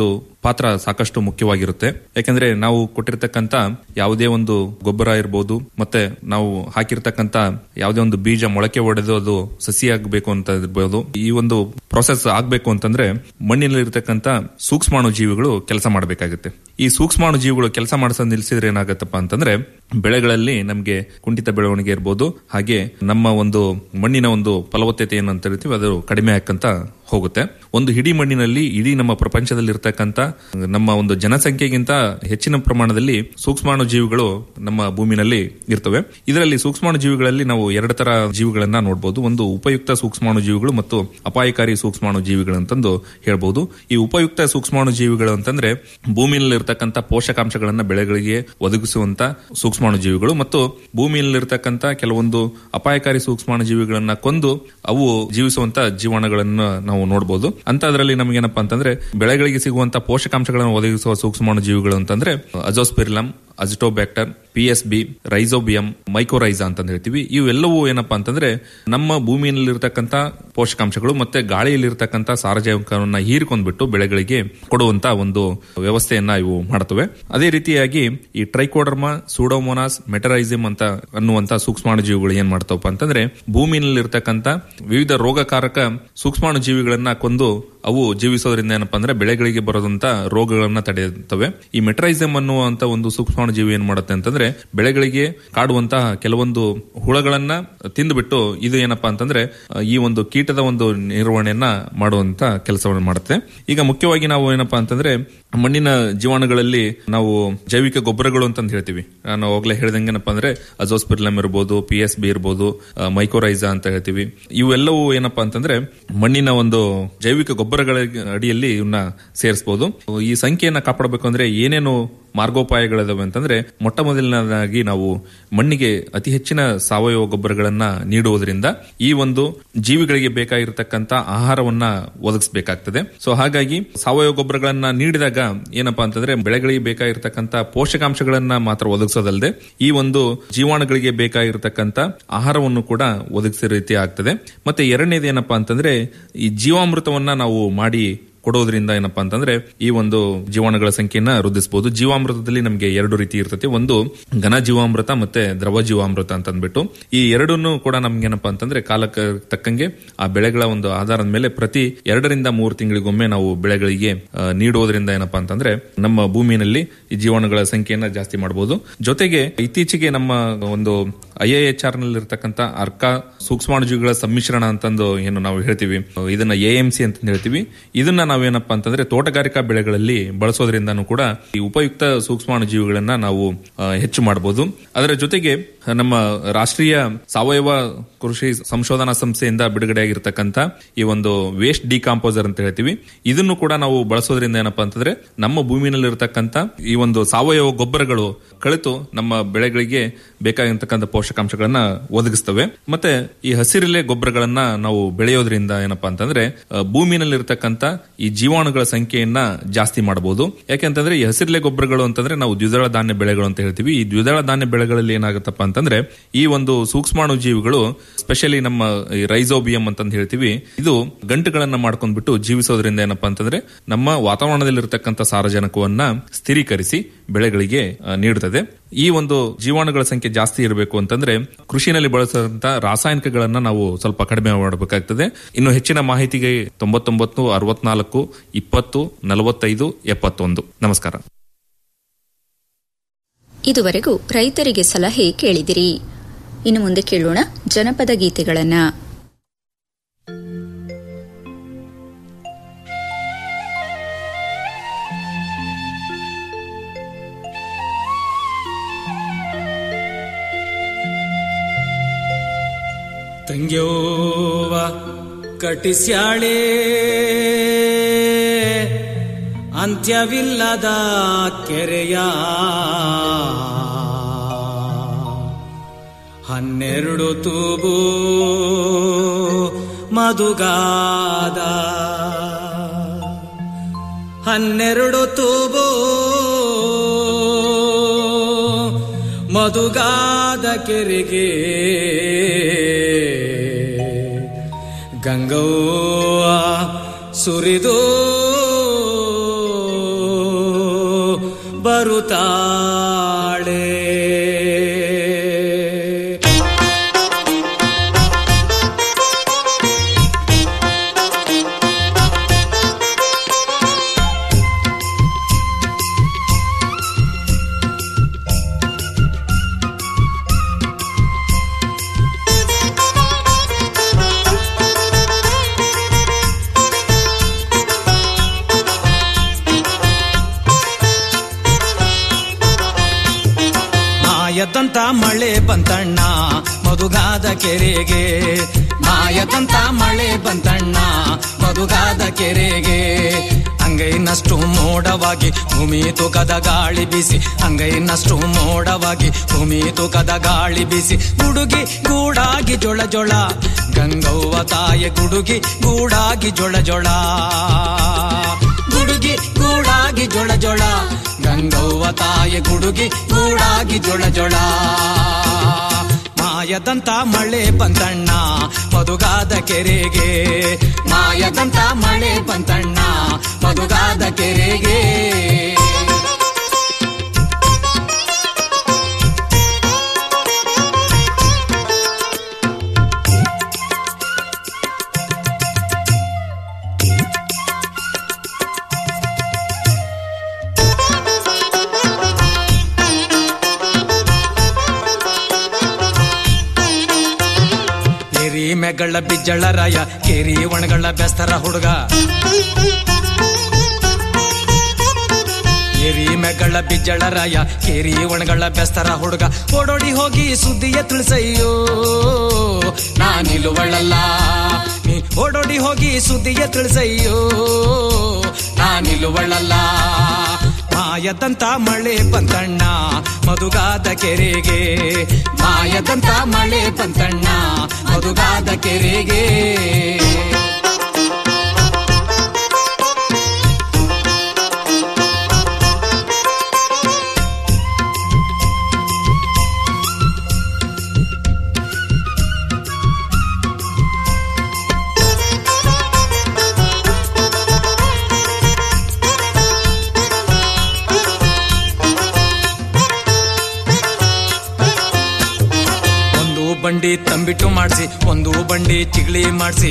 ಪಾತ್ರ ಸಾಕಷ್ಟು ಮುಖ್ಯವಾಗಿರುತ್ತೆ ಯಾಕಂದ್ರೆ ನಾವು ಕೊಟ್ಟಿರ್ತಕ್ಕಂತ ಯಾವುದೇ ಒಂದು ಗೊಬ್ಬರ ಇರಬಹುದು ಮತ್ತೆ ನಾವು ಹಾಕಿರ್ತಕ್ಕಂತ ಯಾವುದೇ ಒಂದು ಬೀಜ ಮೊಳಕೆ ಒಡೆದು ಅದು ಸಸಿ ಆಗಬೇಕು ಅಂತ ಇರ್ಬೋದು ಈ ಒಂದು ಪ್ರೊಸೆಸ್ ಆಗ್ಬೇಕು ಅಂತಂದ್ರೆ ಮಣ್ಣಿನಲ್ಲಿ ಇರ್ತಕ್ಕಂತ ಸೂಕ್ಷ್ಮಾಣು ಜೀವಿಗಳು ಕೆಲಸ ಮಾಡಬೇಕಾಗುತ್ತೆ ಈ ಸೂಕ್ಷ್ಮಾಣು ಜೀವಿಗಳು ಕೆಲಸ ಮಾಡಿಸೋದು ನಿಲ್ಸಿದ್ರೆ ಏನಾಗತ್ತಪ್ಪ ಅಂತಂದ್ರೆ ಬೆಳೆಗಳಲ್ಲಿ ನಮಗೆ ಕುಂಠಿತ ಬೆಳವಣಿಗೆ ಇರ್ಬೋದು ಹಾಗೆ ನಮ್ಮ ಒಂದು ಮಣ್ಣಿನ ಒಂದು ಫಲವತ್ತತೆ ಏನು ಅಂತ ಹೇಳ್ತೀವಿ ಅದು ಕಡಿಮೆ ಆಕ್ಕಂತ ಹೋಗುತ್ತೆ ಒಂದು ಇಡೀ ಮಣ್ಣಿನಲ್ಲಿ ಇಡೀ ನಮ್ಮ ಪ್ರಪಂಚದಲ್ಲಿ ಇರ್ತಕ್ಕಂತ ನಮ್ಮ ಒಂದು ಜನಸಂಖ್ಯೆಗಿಂತ ಹೆಚ್ಚಿನ ಪ್ರಮಾಣದಲ್ಲಿ ಸೂಕ್ಷ್ಮಾಣು ಜೀವಿಗಳು ನಮ್ಮ ಭೂಮಿನಲ್ಲಿ ಇರ್ತವೆ ಇದರಲ್ಲಿ ಸೂಕ್ಷ್ಮಾಣು ಜೀವಿಗಳಲ್ಲಿ ನಾವು ಎರಡು ತರ ಜೀವಿಗಳನ್ನ ನೋಡಬಹುದು ಒಂದು ಉಪಯುಕ್ತ ಸೂಕ್ಷ್ಮಾಣು ಜೀವಿಗಳು ಮತ್ತು ಅಪಾಯಕಾರಿ ಸೂಕ್ಷ್ಮಾಣು ಜೀವಿಗಳು ಅಂತಂದು ಹೇಳ್ಬಹುದು ಈ ಉಪಯುಕ್ತ ಸೂಕ್ಷ್ಮಾಣು ಜೀವಿಗಳು ಅಂತಂದ್ರೆ ಭೂಮಿಯಲ್ಲಿ ಇರ್ತಕ್ಕಂಥ ಪೋಷಕಾಂಶಗಳನ್ನ ಬೆಳೆಗಳಿಗೆ ಒದಗಿಸುವಂತ ಸೂಕ್ಷ್ಮಾಣು ಜೀವಿಗಳು ಮತ್ತು ಭೂಮಿಯಲ್ಲಿರ್ತಕ್ಕಂಥ ಕೆಲವೊಂದು ಅಪಾಯಕಾರಿ ಸೂಕ್ಷ್ಮಾಣು ಜೀವಿಗಳನ್ನ ಕೊಂದು ಅವು ಜೀವಿಸುವಂತ ಜೀವಾಣುಗಳನ್ನ ನಾವು ನೋಡಬಹುದು ಅಂತ ಅದರಲ್ಲಿ ನಮಗೇನಪ್ಪಾ ಅಂತಂದ್ರೆ ಬೆಳೆಗಳಿಗೆ ಸಿಗುವಂತ ಪೋಷಕಾಂಶಗಳನ್ನು ಒದಗಿಸುವ ಸೂಕ್ಷ್ಮಾಣು ಜೀವಿಗಳು ಅಂತಂದ್ರೆ azospirillum azotobacter P S B rhizobium mycorrhiza ಅಂತ ಹೇಳ್ತೀವಿ ಇವೆಲ್ಲವೂ ಏನಪ್ಪಾ ಅಂತಂದ್ರೆ ನಮ್ಮ ಭೂಮಿಯಲ್ಲಿರ್ತಕ್ಕಂಥ ಪೋಷಕಾಂಶಗಳು ಮತ್ತೆ ಗಾಳಿಯಲ್ಲಿರ್ತಕ್ಕಂಥ ಸಾರಜನಕವನ್ನ ಹೀರಿಕೊಂಡ್ಬಿಟ್ಟು ಬೆಳೆಗಳಿಗೆ ಕೊಡುವಂತ ಒಂದು ವ್ಯವಸ್ಥೆಯನ್ನ ಇವು ಮಾಡ್ತವೆ ಅದೇ ರೀತಿಯಾಗಿ ಈ ಟ್ರೈಕೋಡರ್ಮಾ ಸೂಡೋಮೋನಾಸ್ ಮೆಟರೈಸಿಮ್ ಅಂತ ಅನ್ನುವಂತ ಸೂಕ್ಷ್ಮಾಣು ಜೀವಿಗಳು ಏನ್ ಮಾಡ್ತಾವಪ್ಪ ಅಂತಂದ್ರೆ ಭೂಮಿಯಲ್ಲಿರ್ತಕ್ಕಂಥ ವಿವಿಧ ರೋಗಕಾರಕ ಸೂಕ್ಷ್ಮಾಣು ಜೀವಿಗಳನ್ನ ಕೊಂದು ಅವು ಜೀವಿಸೋದ್ರಿಂದ ಏನಪ್ಪಾ ಅಂದ್ರೆ ಬೆಳೆಗಳಿಗೆ ಬರೋದಂತ ರೋಗಗಳನ್ನ ತಡೆಯುತ್ತವೆ ಈ ಮೆಟ್ರೈಸಮ್ ಅನ್ನುವಂತ ಒಂದು ಸೂಕ್ಷ್ಮಾಣು ಜೀವಿ ಏನ್ ಮಾಡುತ್ತೆ ಅಂತಂದ್ರೆ ಬೆಳೆಗಳಿಗೆ ಕಾಡುವಂತಹ ಕೆಲವೊಂದು ಹುಳಗಳನ್ನ ತಿಂದುಬಿಟ್ಟು ಇದು ಏನಪ್ಪಾ ಅಂತಂದ್ರೆ ಆ, ಈ ಒಂದು ಕೀಟದ ಒಂದು ನಿರ್ವಹಣೆಯನ್ನ ಮಾಡುವಂತ ಕೆಲಸವನ್ನು ಮಾಡುತ್ತೆ ಈಗ ಮುಖ್ಯವಾಗಿ ನಾವು ಏನಪ್ಪಾ ಅಂತಂದ್ರೆ ಮಣ್ಣಿನ ಜೀವಾಣುಗಳಲ್ಲಿ ನಾವು ಜೈವಿಕ ಗೊಬ್ಬರಗಳು ಅಂತಂದು ಹೇಳ್ತೀವಿ ನಾನು ಹೋಗ್ಲೇ ಹೇಳ್ದಂಗೆ ಏನಪ್ಪಾ ಅಂದ್ರೆ ಅಜೋಸ್ಪಿರ್ಲಮ್ ಇರ್ಬೋದು ಪಿ ಎಸ್ ಬಿ ಇರ್ಬೋದು ಮೈಕೋರೈಸಾ ಅಂತ ಹೇಳ್ತೀವಿ ಇವೆಲ್ಲವೂ ಏನಪ್ಪಾ ಅಂತಂದ್ರೆ ಮಣ್ಣಿನ ಒಂದು ಜೈವಿಕ ಗೊಬ್ಬರಗಳ ಅಡಿಯಲ್ಲಿ ಇವನ್ನ ಸೇರಿಸಬಹುದು ಈ ಸಂಖ್ಯೆಯನ್ನ ಕಾಪಾಡಬೇಕು ಅಂದ್ರೆ ಏನೇನು ಮಾರ್ಗೋಪಾಯಗಳಿದಾವೆ ಅಂತಂದ್ರೆ ಮೊಟ್ಟ ಮೊದಲನೇದಾಗಿ ನಾವು ಮಣ್ಣಿಗೆ ಅತಿ ಹೆಚ್ಚಿನ ಸಾವಯವ ಗೊಬ್ಬರಗಳನ್ನ ನೀಡುವುದರಿಂದ ಈ ಒಂದು ಜೀವಿಗಳಿಗೆ ಬೇಕಾಗಿರತಕ್ಕಂತ ಆಹಾರವನ್ನ ಒದಗಿಸಬೇಕಾಗ್ತದೆ ಸೊ ಹಾಗಾಗಿ ಸಾವಯವ ಗೊಬ್ಬರಗಳನ್ನ ನೀಡಿದಾಗ ಏನಪ್ಪಾ ಅಂತಂದ್ರೆ ಬೆಳೆಗಳಿಗೆ ಬೇಕಾಗಿರ್ತಕ್ಕಂತ ಪೋಷಕಾಂಶಗಳನ್ನ ಮಾತ್ರ ಒದಗಿಸೋದಲ್ಲದೆ ಈ ಒಂದು ಜೀವಾಣುಗಳಿಗೆ ಬೇಕಾಗಿರ್ತಕ್ಕಂತ ಆಹಾರವನ್ನು ಕೂಡ ಒದಗಿಸೋ ರೀತಿ ಆಗ್ತದೆ ಮತ್ತೆ ಎರಡನೇದು ಏನಪ್ಪಾ ಅಂತಂದ್ರೆ ಈ ಜೀವಾಮೃತವನ್ನ ನಾವು ಮಾಡಿ ಕೊಡೋದ್ರಿಂದ ಏನಪ್ಪಾ ಅಂತಂದ್ರೆ ಈ ಒಂದು ಜೀವಾಣುಗಳ ಸಂಖ್ಯೆಯನ್ನ ವೃದ್ಧಿಸಬಹುದು ಜೀವಾಮೃತದಲ್ಲಿ ನಮಗೆ ಎರಡು ರೀತಿ ಇರ್ತದೆ ಒಂದು ಘನ ಜೀವಾಮೃತ ಮತ್ತೆ ದ್ರವ ಜೀವಾಮೃತ ಅಂತ ಅಂದ್ಬಿಟ್ಟು ಈ ಎರಡನ್ನು ಕೂಡ ನಮ್ಗೆ ಏನಪ್ಪಾ ಅಂತಂದ್ರೆ ಕಾಲಕ್ಕೆ ತಕ್ಕಂಗೆ ಆ ಬೆಳೆಗಳ ಒಂದು ಆಧಾರದ ಮೇಲೆ ಪ್ರತಿ ಎರಡರಿಂದ ಮೂರು ತಿಂಗಳಿಗೊಮ್ಮೆ ನಾವು ಬೆಳೆಗಳಿಗೆ ಆ, ನೀಡುವುದರಿಂದ ಏನಪ್ಪಾ ಅಂತಂದ್ರೆ ನಮ್ಮ ಭೂಮಿಯಲ್ಲಿ ಈ ಜೀವಾಣುಗಳ ಸಂಖ್ಯೆಯನ್ನ ಜಾಸ್ತಿ ಮಾಡಬಹುದು ಜೊತೆಗೆ ಇತ್ತೀಚೆಗೆ ನಮ್ಮ ಒಂದು ಐ ಎ ಎಚ್ ಆರ್ ನಲ್ಲಿ ಇರ್ತಕ್ಕಂಥ ಅರ್ಕ ಸೂಕ್ಷ್ಮಾಣುಜೀವಿಗಳ ಸಮ್ಮಿಶ್ರಣ ಅಂತಂದು ಏನು ನಾವು ಹೇಳ್ತೀವಿ ಇದನ್ನ ಎ ಎಂ ಸಿ ಅಂತ ಹೇಳ್ತೀವಿ ಇದನ್ನ ನಾವೇನಪ್ಪಾ ಅಂತಂದ್ರೆ ತೋಟಗಾರಿಕಾ ಬೆಳೆಗಳಲ್ಲಿ ಬಳಸೋದ್ರಿಂದನೂ ಕೂಡ ಈ ಉಪಯುಕ್ತ ಸೂಕ್ಷ್ಮಾಣು ಜೀವಿಗಳನ್ನ ನಾವು ಆ, ಹೆಚ್ಚು ಮಾಡಬಹುದು ಅದರ ಜೊತೆಗೆ ನಮ್ಮ ರಾಷ್ಟ್ರೀಯ ಸಾವಯವ ಕೃಷಿ ಸಂಶೋಧನಾ ಸಂಸ್ಥೆಯಿಂದ ಬಿಡುಗಡೆಯಾಗಿರ್ತಕ್ಕಂಥ ಈ ಒಂದು ವೇಸ್ಟ್ ಡಿಕಾಂಪೋಸರ್ ಅಂತ ಹೇಳ್ತೀವಿ ಇದನ್ನು ಕೂಡ ನಾವು ಬಳಸೋದ್ರಿಂದ ಏನಪ್ಪಾ ಅಂತಂದ್ರೆ ನಮ್ಮ ಭೂಮಿನಲ್ಲಿ ಇರತಕ್ಕಂತ ಈ ಒಂದು ಸಾವಯವ ಗೊಬ್ಬರಗಳು ಕಳಿತು ನಮ್ಮ ಬೆಳೆಗಳಿಗೆ ಬೇಕಾಗಿರ್ತಕ್ಕಂಥ ಪೋಷಕಾಂಶಗಳನ್ನ ಒದಗಿಸ್ತವೆ ಮತ್ತೆ ಈ ಹಸಿರಿಲೆ ಗೊಬ್ಬರಗಳನ್ನ ನಾವು ಬೆಳೆಯೋದ್ರಿಂದ ಏನಪ್ಪಾ ಅಂತಂದ್ರೆ ಆ, ಭೂಮಿನಲ್ಲಿರ್ತಕ್ಕಂಥ ಈ ಜೀವಾಣುಗಳ ಸಂಖ್ಯೆಯನ್ನ ಜಾಸ್ತಿ ಮಾಡಬಹುದು ಯಾಕೆಂತಂದ್ರೆ ಈ ಹಸಿರಿಲೆ ಗೊಬ್ಬರಗಳು ಅಂತಂದ್ರೆ ನಾವು ದ್ವಿದಳ ಧಾನ್ಯ ಬೆಳೆಗಳು ಅಂತ ಹೇಳ್ತೀವಿ ಈ ದ್ವಿದಳ ಧಾನ್ಯ ಬೆಳೆಗಳಲ್ಲಿ ಏನಾಗುತ್ತಪ್ಪ ಅಂತಂದ್ರೆ ಈ ಒಂದು ಸೂಕ್ಷ್ಮಾಣು ಜೀವಿಗಳು ಸ್ಪೆಷಲಿ ನಮ್ಮ ಈ ರೈಸೋಬಿಯಂ ಅಂತಂದು ಹೇಳ್ತೀವಿ ಇದು ಗಂಟುಗಳನ್ನ ಮಾಡ್ಕೊಂಡ್ಬಿಟ್ಟು ಜೀವಿಸೋದ್ರಿಂದ ಏನಪ್ಪಾ ಅಂತಂದ್ರೆ ನಮ್ಮ ವಾತಾವರಣದಲ್ಲಿರ್ತಕ್ಕಂಥ ಸಾರಜನಕವನ್ನ ಸ್ಥಿರೀಕರಿಸಿ ಬೆಳೆಗಳಿಗೆ ಆ, ನೀಡುತ್ತದೆ ಈ ಒಂದು ಜೀವಾಣುಗಳ ಸಂಖ್ಯೆ ಜಾಸ್ತಿ ಇರಬೇಕು ಅಂತಂದ್ರೆ ಕೃಷಿನಲ್ಲಿ ಬಳಸುವಂತ ರಾಸಾಯನಿಕಗಳನ್ನ ನಾವು ಸ್ವಲ್ಪ ಕಡಿಮೆ ಮಾಡಬೇಕಾಗ್ತದೆ ಇನ್ನು ಹೆಚ್ಚಿನ ಮಾಹಿತಿಗೆ ತೊಂಬತ್ತೊಂಬತ್ತು ಅರವತ್ನಾಲ್ಕು ಇಪ್ಪತ್ತು ನಲವತ್ತೈದು ಎಪ್ಪತ್ತೊಂದು ನಮಸ್ಕಾರ ಇದುವರೆಗೂ ರೈತರಿಗೆ ಸಲಹೆ ಕೇಳಿದಿರಿ ಇನ್ನು ಮುಂದೆ ಕೇಳೋಣ ಜನಪದ ಗೀತೆಗಳನ್ನ ತಂಗ್ಯೋವ ಕಟಿಸ್ಯಾಳೆ ಅಂತ್ಯವಿಲ್ಲದ ಕೆರೆಯ ಹನ್ನೆರಡು ತೂಬು ಮಧುಗಾದ ಹನ್ನೆರಡು ತೂಬು ಮಧುಗಾದ ಕೆರೆಗೆ ಗಂಗವ್ವ ಸುರಿದು ಬರುತ್ತಾಳೆ ಮಾಯದಂತ ಮಳೆ ಬಂತಣ್ಣ ಮಧುಗಾದ ಕೆರೆಗೆ ಮಾಯದಂತ ಮಳೆ ಬಂತಣ್ಣ ಮಧುಗಾದ ಕೆರೆಗೆ ಅಂಗೈನಷ್ಟು ಮೋಡವಾಗಿ ಭೂಮಿ ತೂಕದ ಗಾಳಿ ಬೀಸಿ ಅಂಗೈನಷ್ಟು ಮೋಡವಾಗಿ ಭೂಮಿ ತೂಕದ ಗಾಳಿ ಬೀಸಿ ಗುಡುಗಿ ಗೂಡಾಗಿ ಜೊಳ ಜೊಳ ಗಂಗವ್ವ ತಾಯ ಗುಡುಗಿ ಗೂಡಾಗಿ ಜೊಳ ಜೊಳ ಗುಡುಗಿ ಗೂಡಾಗಿ ಜೊಳ ಜೊಳ ಗಂಗವ್ವ ತಾಯ ಗುಡುಗಿ ಗೂಡಾಗಿ ಜೊಳ ಜೊಳ ಮಾಯದಂತ ಮಳೆ ಬಂತಣ್ಣ ಮಧುಗಾದ ಕೆರೆಗೆ ಮಾಯದಂತ ಮಳೆ ಬಂತಣ್ಣ ಮಧುಗಾದ ಕೆರೆಗೆ ಕೆರಿ ಮೆಗಳ ಬಿಜ್ಜಳ ರಾಯ ಕೆರಿ ಒಣಗಳ ಬೆಸ್ತರ ಹುಡುಗ ಕೆರಿ ಮೆಗಳ ಬಿಜ್ಜಳ ರಾಯ ಕೆರಿ ಒಣಗಳ ಬೆಸ್ತರ ಹುಡುಗ ಓಡೋಡಿ ಹೋಗಿ ಸುದ್ದಿಯ ತಿಳಿಸಯ್ಯೋ ನಾನಿಲ್ಲುವಳ್ಳಲ್ಲ ನೀ ಓಡೋಡಿ ಹೋಗಿ ಸುದ್ದಿಯ ತಿಳಿಸಯ್ಯೋ ನಾನಿಲ್ಲುವಳ್ಳಲ್ಲ ಮಾಯದಂತ ಮಳೆ ಬಂತಣ್ಣ ಮಧುಗಾದ ಕೆರೆಗೆ ಮಾಯದಂತ ಮಳೆ ಬಂತಣ್ಣ ಮಧುಗಾದ ಕೆರೆಗೆ ಒಂದು ಬಂಡಿ ತಂಬಿಟ್ಟು ಮಾಡಿಸಿ ಒಂದು ಬಂಡಿ ಚಿಗಳಿ ಮಾಡಿಸಿ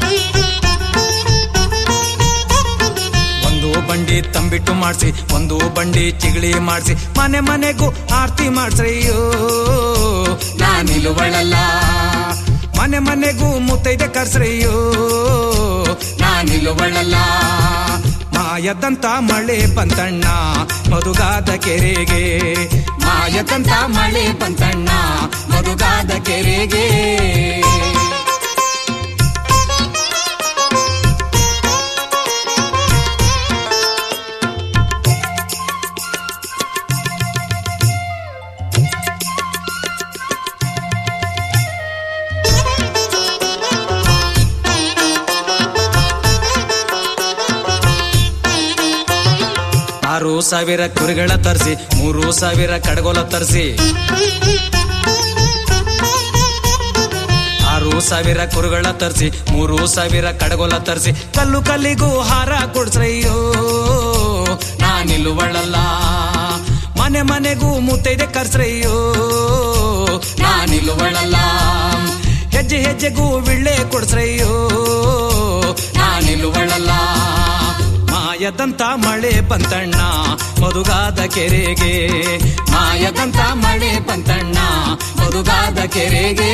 ಒಂದು ಬಂಡಿ ತಂಬಿಟ್ಟು ಮಾಡಿಸಿ ಒಂದು ಬಂಡಿ ಚಿಗಳಿ ಮಾಡಿಸಿ ಮನೆ ಮನೆಗೂ ಆರ್ತಿ ಮಾಡ್ಸ್ರಯ್ಯೋ ನಾನಿಲ್ಲುವಳಲ್ಲ ಮನೆ ಮನೆಗೂ ಮುತ್ತೈದೆ ಕರ್ಸ್ರಯ್ಯೋ ನಾನಿಲ್ಲುವಳಲ್ಲ ಮಾಯದಂತ ಮಳೆ ಬಂತಣ್ಣ ಮಧುಗಾದ ಕೆರೆಗೆ ಮಾಯದಂತ ಮಳೆ ಬಂತಣ್ಣ ಮಧುಗಾದ ಕೆರೆಗೆ ಆರು ಸಾವಿರ ಕುರಿಗಳ ತರಿಸಿ ಮೂರು ಸಾವಿರ ಕಡಗೋಲ ತರಿಸಿ ಆರು ಸಾವಿರ ಕುರುಗಳ ತರಿಸಿ ಮೂರು ಸಾವಿರ ಕಡಗೋಲ ತರಿಸಿ ಕಲ್ಲು ಕಲ್ಲಿಗೂ ಹಾರ ಕೊಡ್ಸ್ರಯ್ಯೋ ನಾನಿಲ್ಲುವಳಲ್ಲ ಮನೆ ಮನೆಗೂ ಮುತ್ತೈದೆ ಕರ್ಸ್ರಯ್ಯೋ ನಾನಿಲ್ಲುವಳಲ್ಲ ಹೆಜ್ಜೆ ಹೆಜ್ಜೆಗೂ ವಿಳ್ಳೆ ಕೊಡ್ಸ್ರಯ್ಯೋ ನಾನಿಲ್ಲುವಳಲ್ಲ ಮಾಯದಂತ ಮಳೆ ಬಂತಣ್ಣ ಮಧುಗಾದ ಕೆರೆಗೆ ಮಾಯದಂತ ಮಳೆ ಬಂತಣ್ಣ ಮಧುಗಾದ ಕೆರೆಗೆ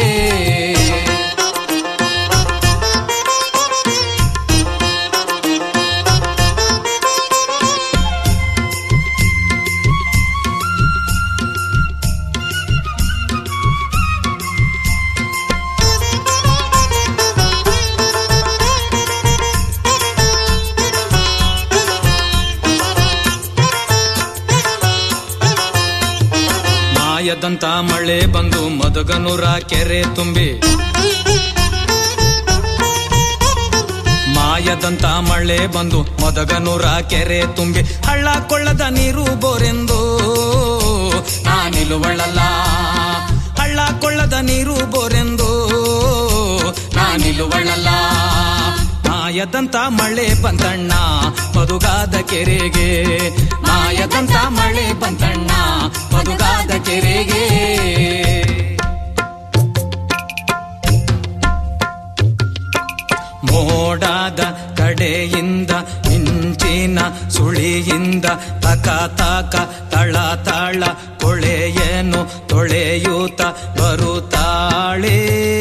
ಮಾಯದಂತ ಮಳೆ ಬಂದು ಮಧುಗನೂರ ಕೆರೆ ತುಂಬಿ ಮಾಯದಂತ ಮಳೆ ಬಂದು ಮದಗನೂರ ಕೆರೆ ತುಂಬಿ ಹಳ್ಳ ಕೊಳ್ಳದ ನೀರು ಬೋರೆಂದು ನಾನಿಲುವಳಲ್ಲ ಹಳ್ಳ ಕೊಳ್ಳದ ನೀರು ಬೋರೆಂದು ನಾನಿಲುವಳಲ್ಲ ಮಾಯದಂತ ಮಳೆ ಬಂತಣ್ಣ ಮಧುಗಾದ ಕೆರೆಗೆ ಮಾಯ ಮಾಯದಂತ ಮಳೆ ಬಂತಣ್ಣ ಮಧುಗಾದ ಕೆರೆಗೆ ಮೋಡಾದ ಕಡೆಯಿಂದ ಮಿಂಚಿನ ಸುಳಿಯಿಂದ ತಕ ತಕ ತಳ ತಳ ಕೊಳೆಯನು ತೊಳೆಯೂತ ಬರುತ್ತಾಳೆ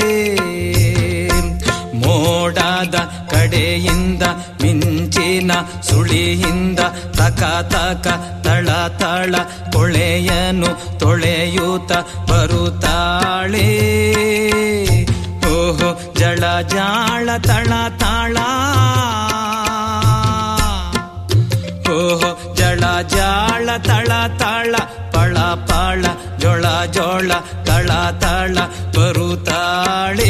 ಮೋಡಾದ ಕಡೆಯಿಂದ ಮಿಂಚಿನ ಸುಳಿಯಿಂದ ತಕ ತಕ ತಳ ತಳ ಕೊಳೆಯನು ತೊಳೆಯೂತ ಬರುತ್ತಾಳೆ ಓಹೋ ಜಳ ಜಾಳ ತಳ ತಾಳ ಓಹೋ ಜಳ ಜಾಳ ತಳ ತಾಳ ಪಳ ಪಾಳ ಜೋಳ ಜೋಳ ತಳ ತಳ ಬರುತ್ತಾಳೆ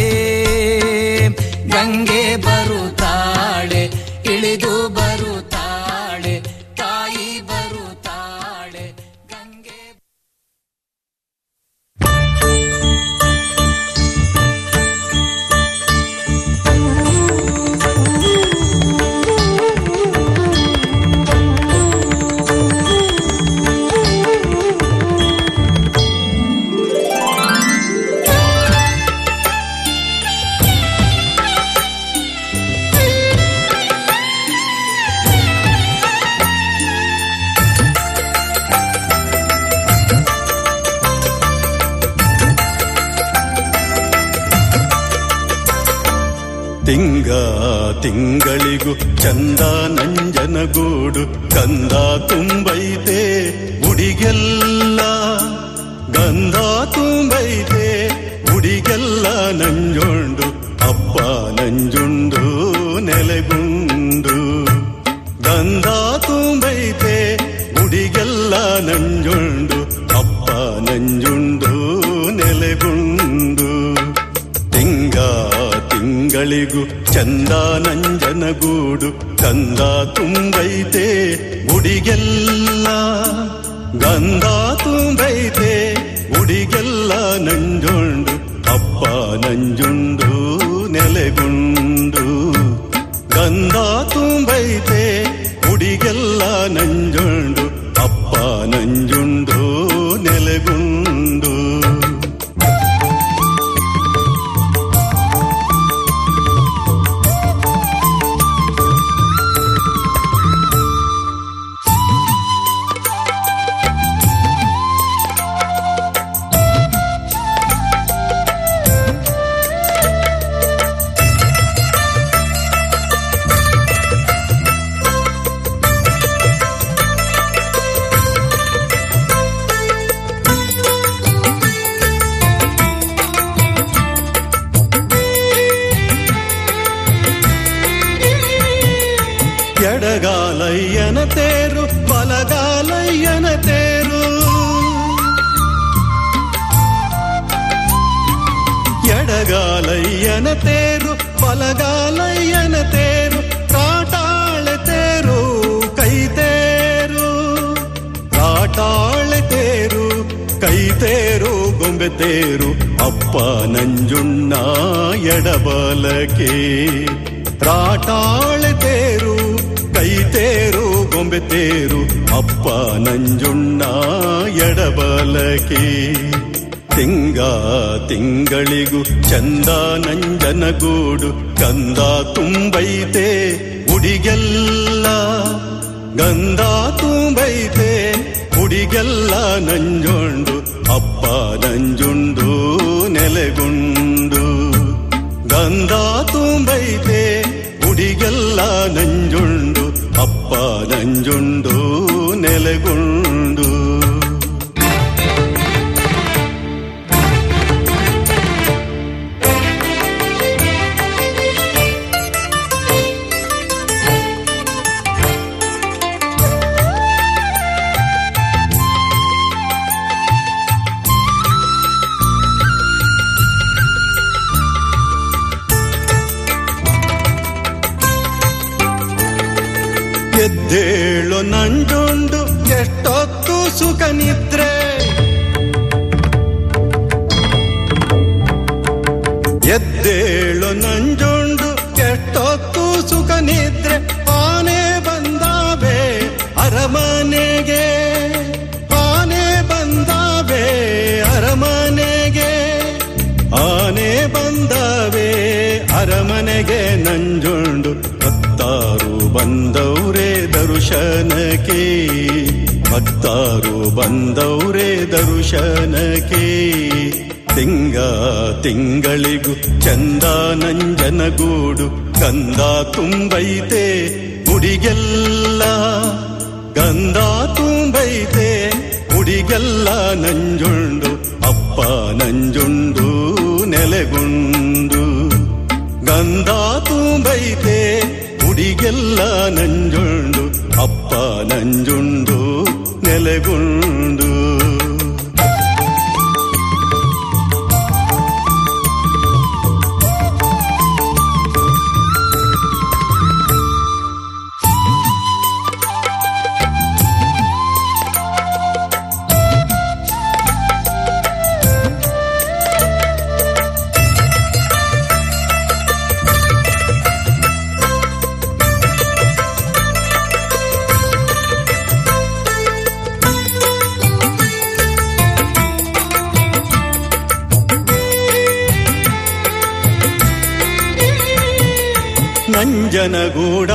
ಗಂಗೆ ಬರುತ್ತಾಳೆ ಇಳಿದು ಬರುತ್ತಾಳೆ ತಾಯಿ ಬರುತ್ತಾಳೆ ಗಂಗೆ ತಿಂಗ ತಿಂಗಳಿಗೂ ಚಂದ ನಂಜನಗೂಡು ಕಂದ ತುಂಬೈತೆ ಗುಡಿಗೆಲ್ಲ ಗಂಧ ತುಂಬೈತೆ ಗುಡಿಗೆಲ್ಲ ನಂಜುಂಡು ಅಪ್ಪ ನಂಜುಂಡು ನೆಲೆಗುಂಡು ಗಂಧ ತುಂಬೈತೆ ಗುಡಿಗೆಲ್ಲ ನಂಜುಂಡು ಅಪ್ಪ ನಂಜುಂಡು ನೆಲೆಗುಂಡು ತಿಂಗ ತಿಂಗಳಿಗೂ ಚಂದ ನಂಜನಗೂಡು ಕಂದ ತುಂಬೈತೆ ಗುಡಿಗೆಲ್ಲ ಗಂಧ ತುಂಬೈತೆ ಗುಡಿಗೆಲ್ಲ ನಂಜುಂಡು ಅಪ್ಪ ನಂಜುಂಡು ನೆಲೆಗುಂಡು ಗಂಧ ತುಂಬೈತೆ ಗುಡಿಗೆಲ್ಲ ನಂಜುಂಡು ಅಪ್ಪ ನಂಜುಂಡು ನೆಲೆಗುಂಡು ಎಡಗಾಲಯ್ಯನ ತೇರು ಬಲಗಾಲಯ್ಯನ ತೇರು ಎಡಗಾಲಯ್ಯನ ತೇರು ಬಲಗಾಲಯ್ಯನ ತೇರು ಕಾಟಾಳೆ ತೇರು ಕೈ ತೇರು ಕಾಟಾಳೆ ತೇರು ಕೈ ತೇರು ಗೊಂಬೆ ತೇರು ಅಪ್ಪ ನಂಜುಣ್ಣ ಎಡಬಲಕೆ ರಾಟಾಳೆ ತೇರು ಕೈ ತೇರು ಗೊಂಬೆ ತೇರು ಅಪ್ಪ ನಂಜುಣ್ಣ ಎಡಬಲಕೆ ತಿಂಗ ತಿಂಗಳಿಗೂ ಚಂದ ನಂಜನಗೂಡು ಕಂದ ತುಂಬೈತೆ ಗುಡಿಗೆಲ್ಲ ಗಂಧ ತುಂಬೈತೆ ಗುಡಿಗೆಲ್ಲ ನಂಜುಂಡು ಅಪ್ಪ ನಂಜುಂಡು ನೆಲೆಗುಂಡು ಗಂಧ ತುಂಬೈತೆ ಗುಡಿಗೆಲ್ಲ ನಂಜುಂಡು ಅಪ್ಪ ನಂಜುಂಡು ನೆಲೆಗುಂಡು ಎದ್ದೇಳು ನಂಜುಂಡು ಎಷ್ಟೊತ್ತು ಸುಖ ನಿದ್ರೆ ಎದ್ದೇಳು ನಂಜುಂಡು ಎಷ್ಟೊತ್ತು ಸುಖ ನಿದ್ರೆ ಆನೆ ಬಂದಾವೆ ಅರಮನೆಗೆ ಮನೆಗೆ ನಂಜುಂಡು ಭಕ್ತಾರು ಬಂದವ್ರೆ ದರ್ಶನಕ್ಕೆ ಭಕ್ತಾರು ಬಂದವ್ರೆ ದರ್ಶನಕ್ಕೆ ತಿಂಗ ತಿಂಗಳಿಗೂ ಚಂದ ನಂಜನಗೂಡು ಕಂದ ತುಂಬೈತೆ ಗುಡಿಗೆಲ್ಲ ಗಂಧ ತುಂಬೈತೆ ಗುಡಿಗೆಲ್ಲ ನಂಜುಂಡು ಅಪ್ಪ ನಂಜುಂಡು ನೆಲೆಗುಂಡು ಗಂಧ ತುಂಬೈತೆ ಗುಡಿಗೆಲ್ಲ ನಂಜುಂಡು ಅಪ್ಪ ನಂಜುಂಡು ನೆಲೆಗುಂಡು ನಂಜನಗೂಡ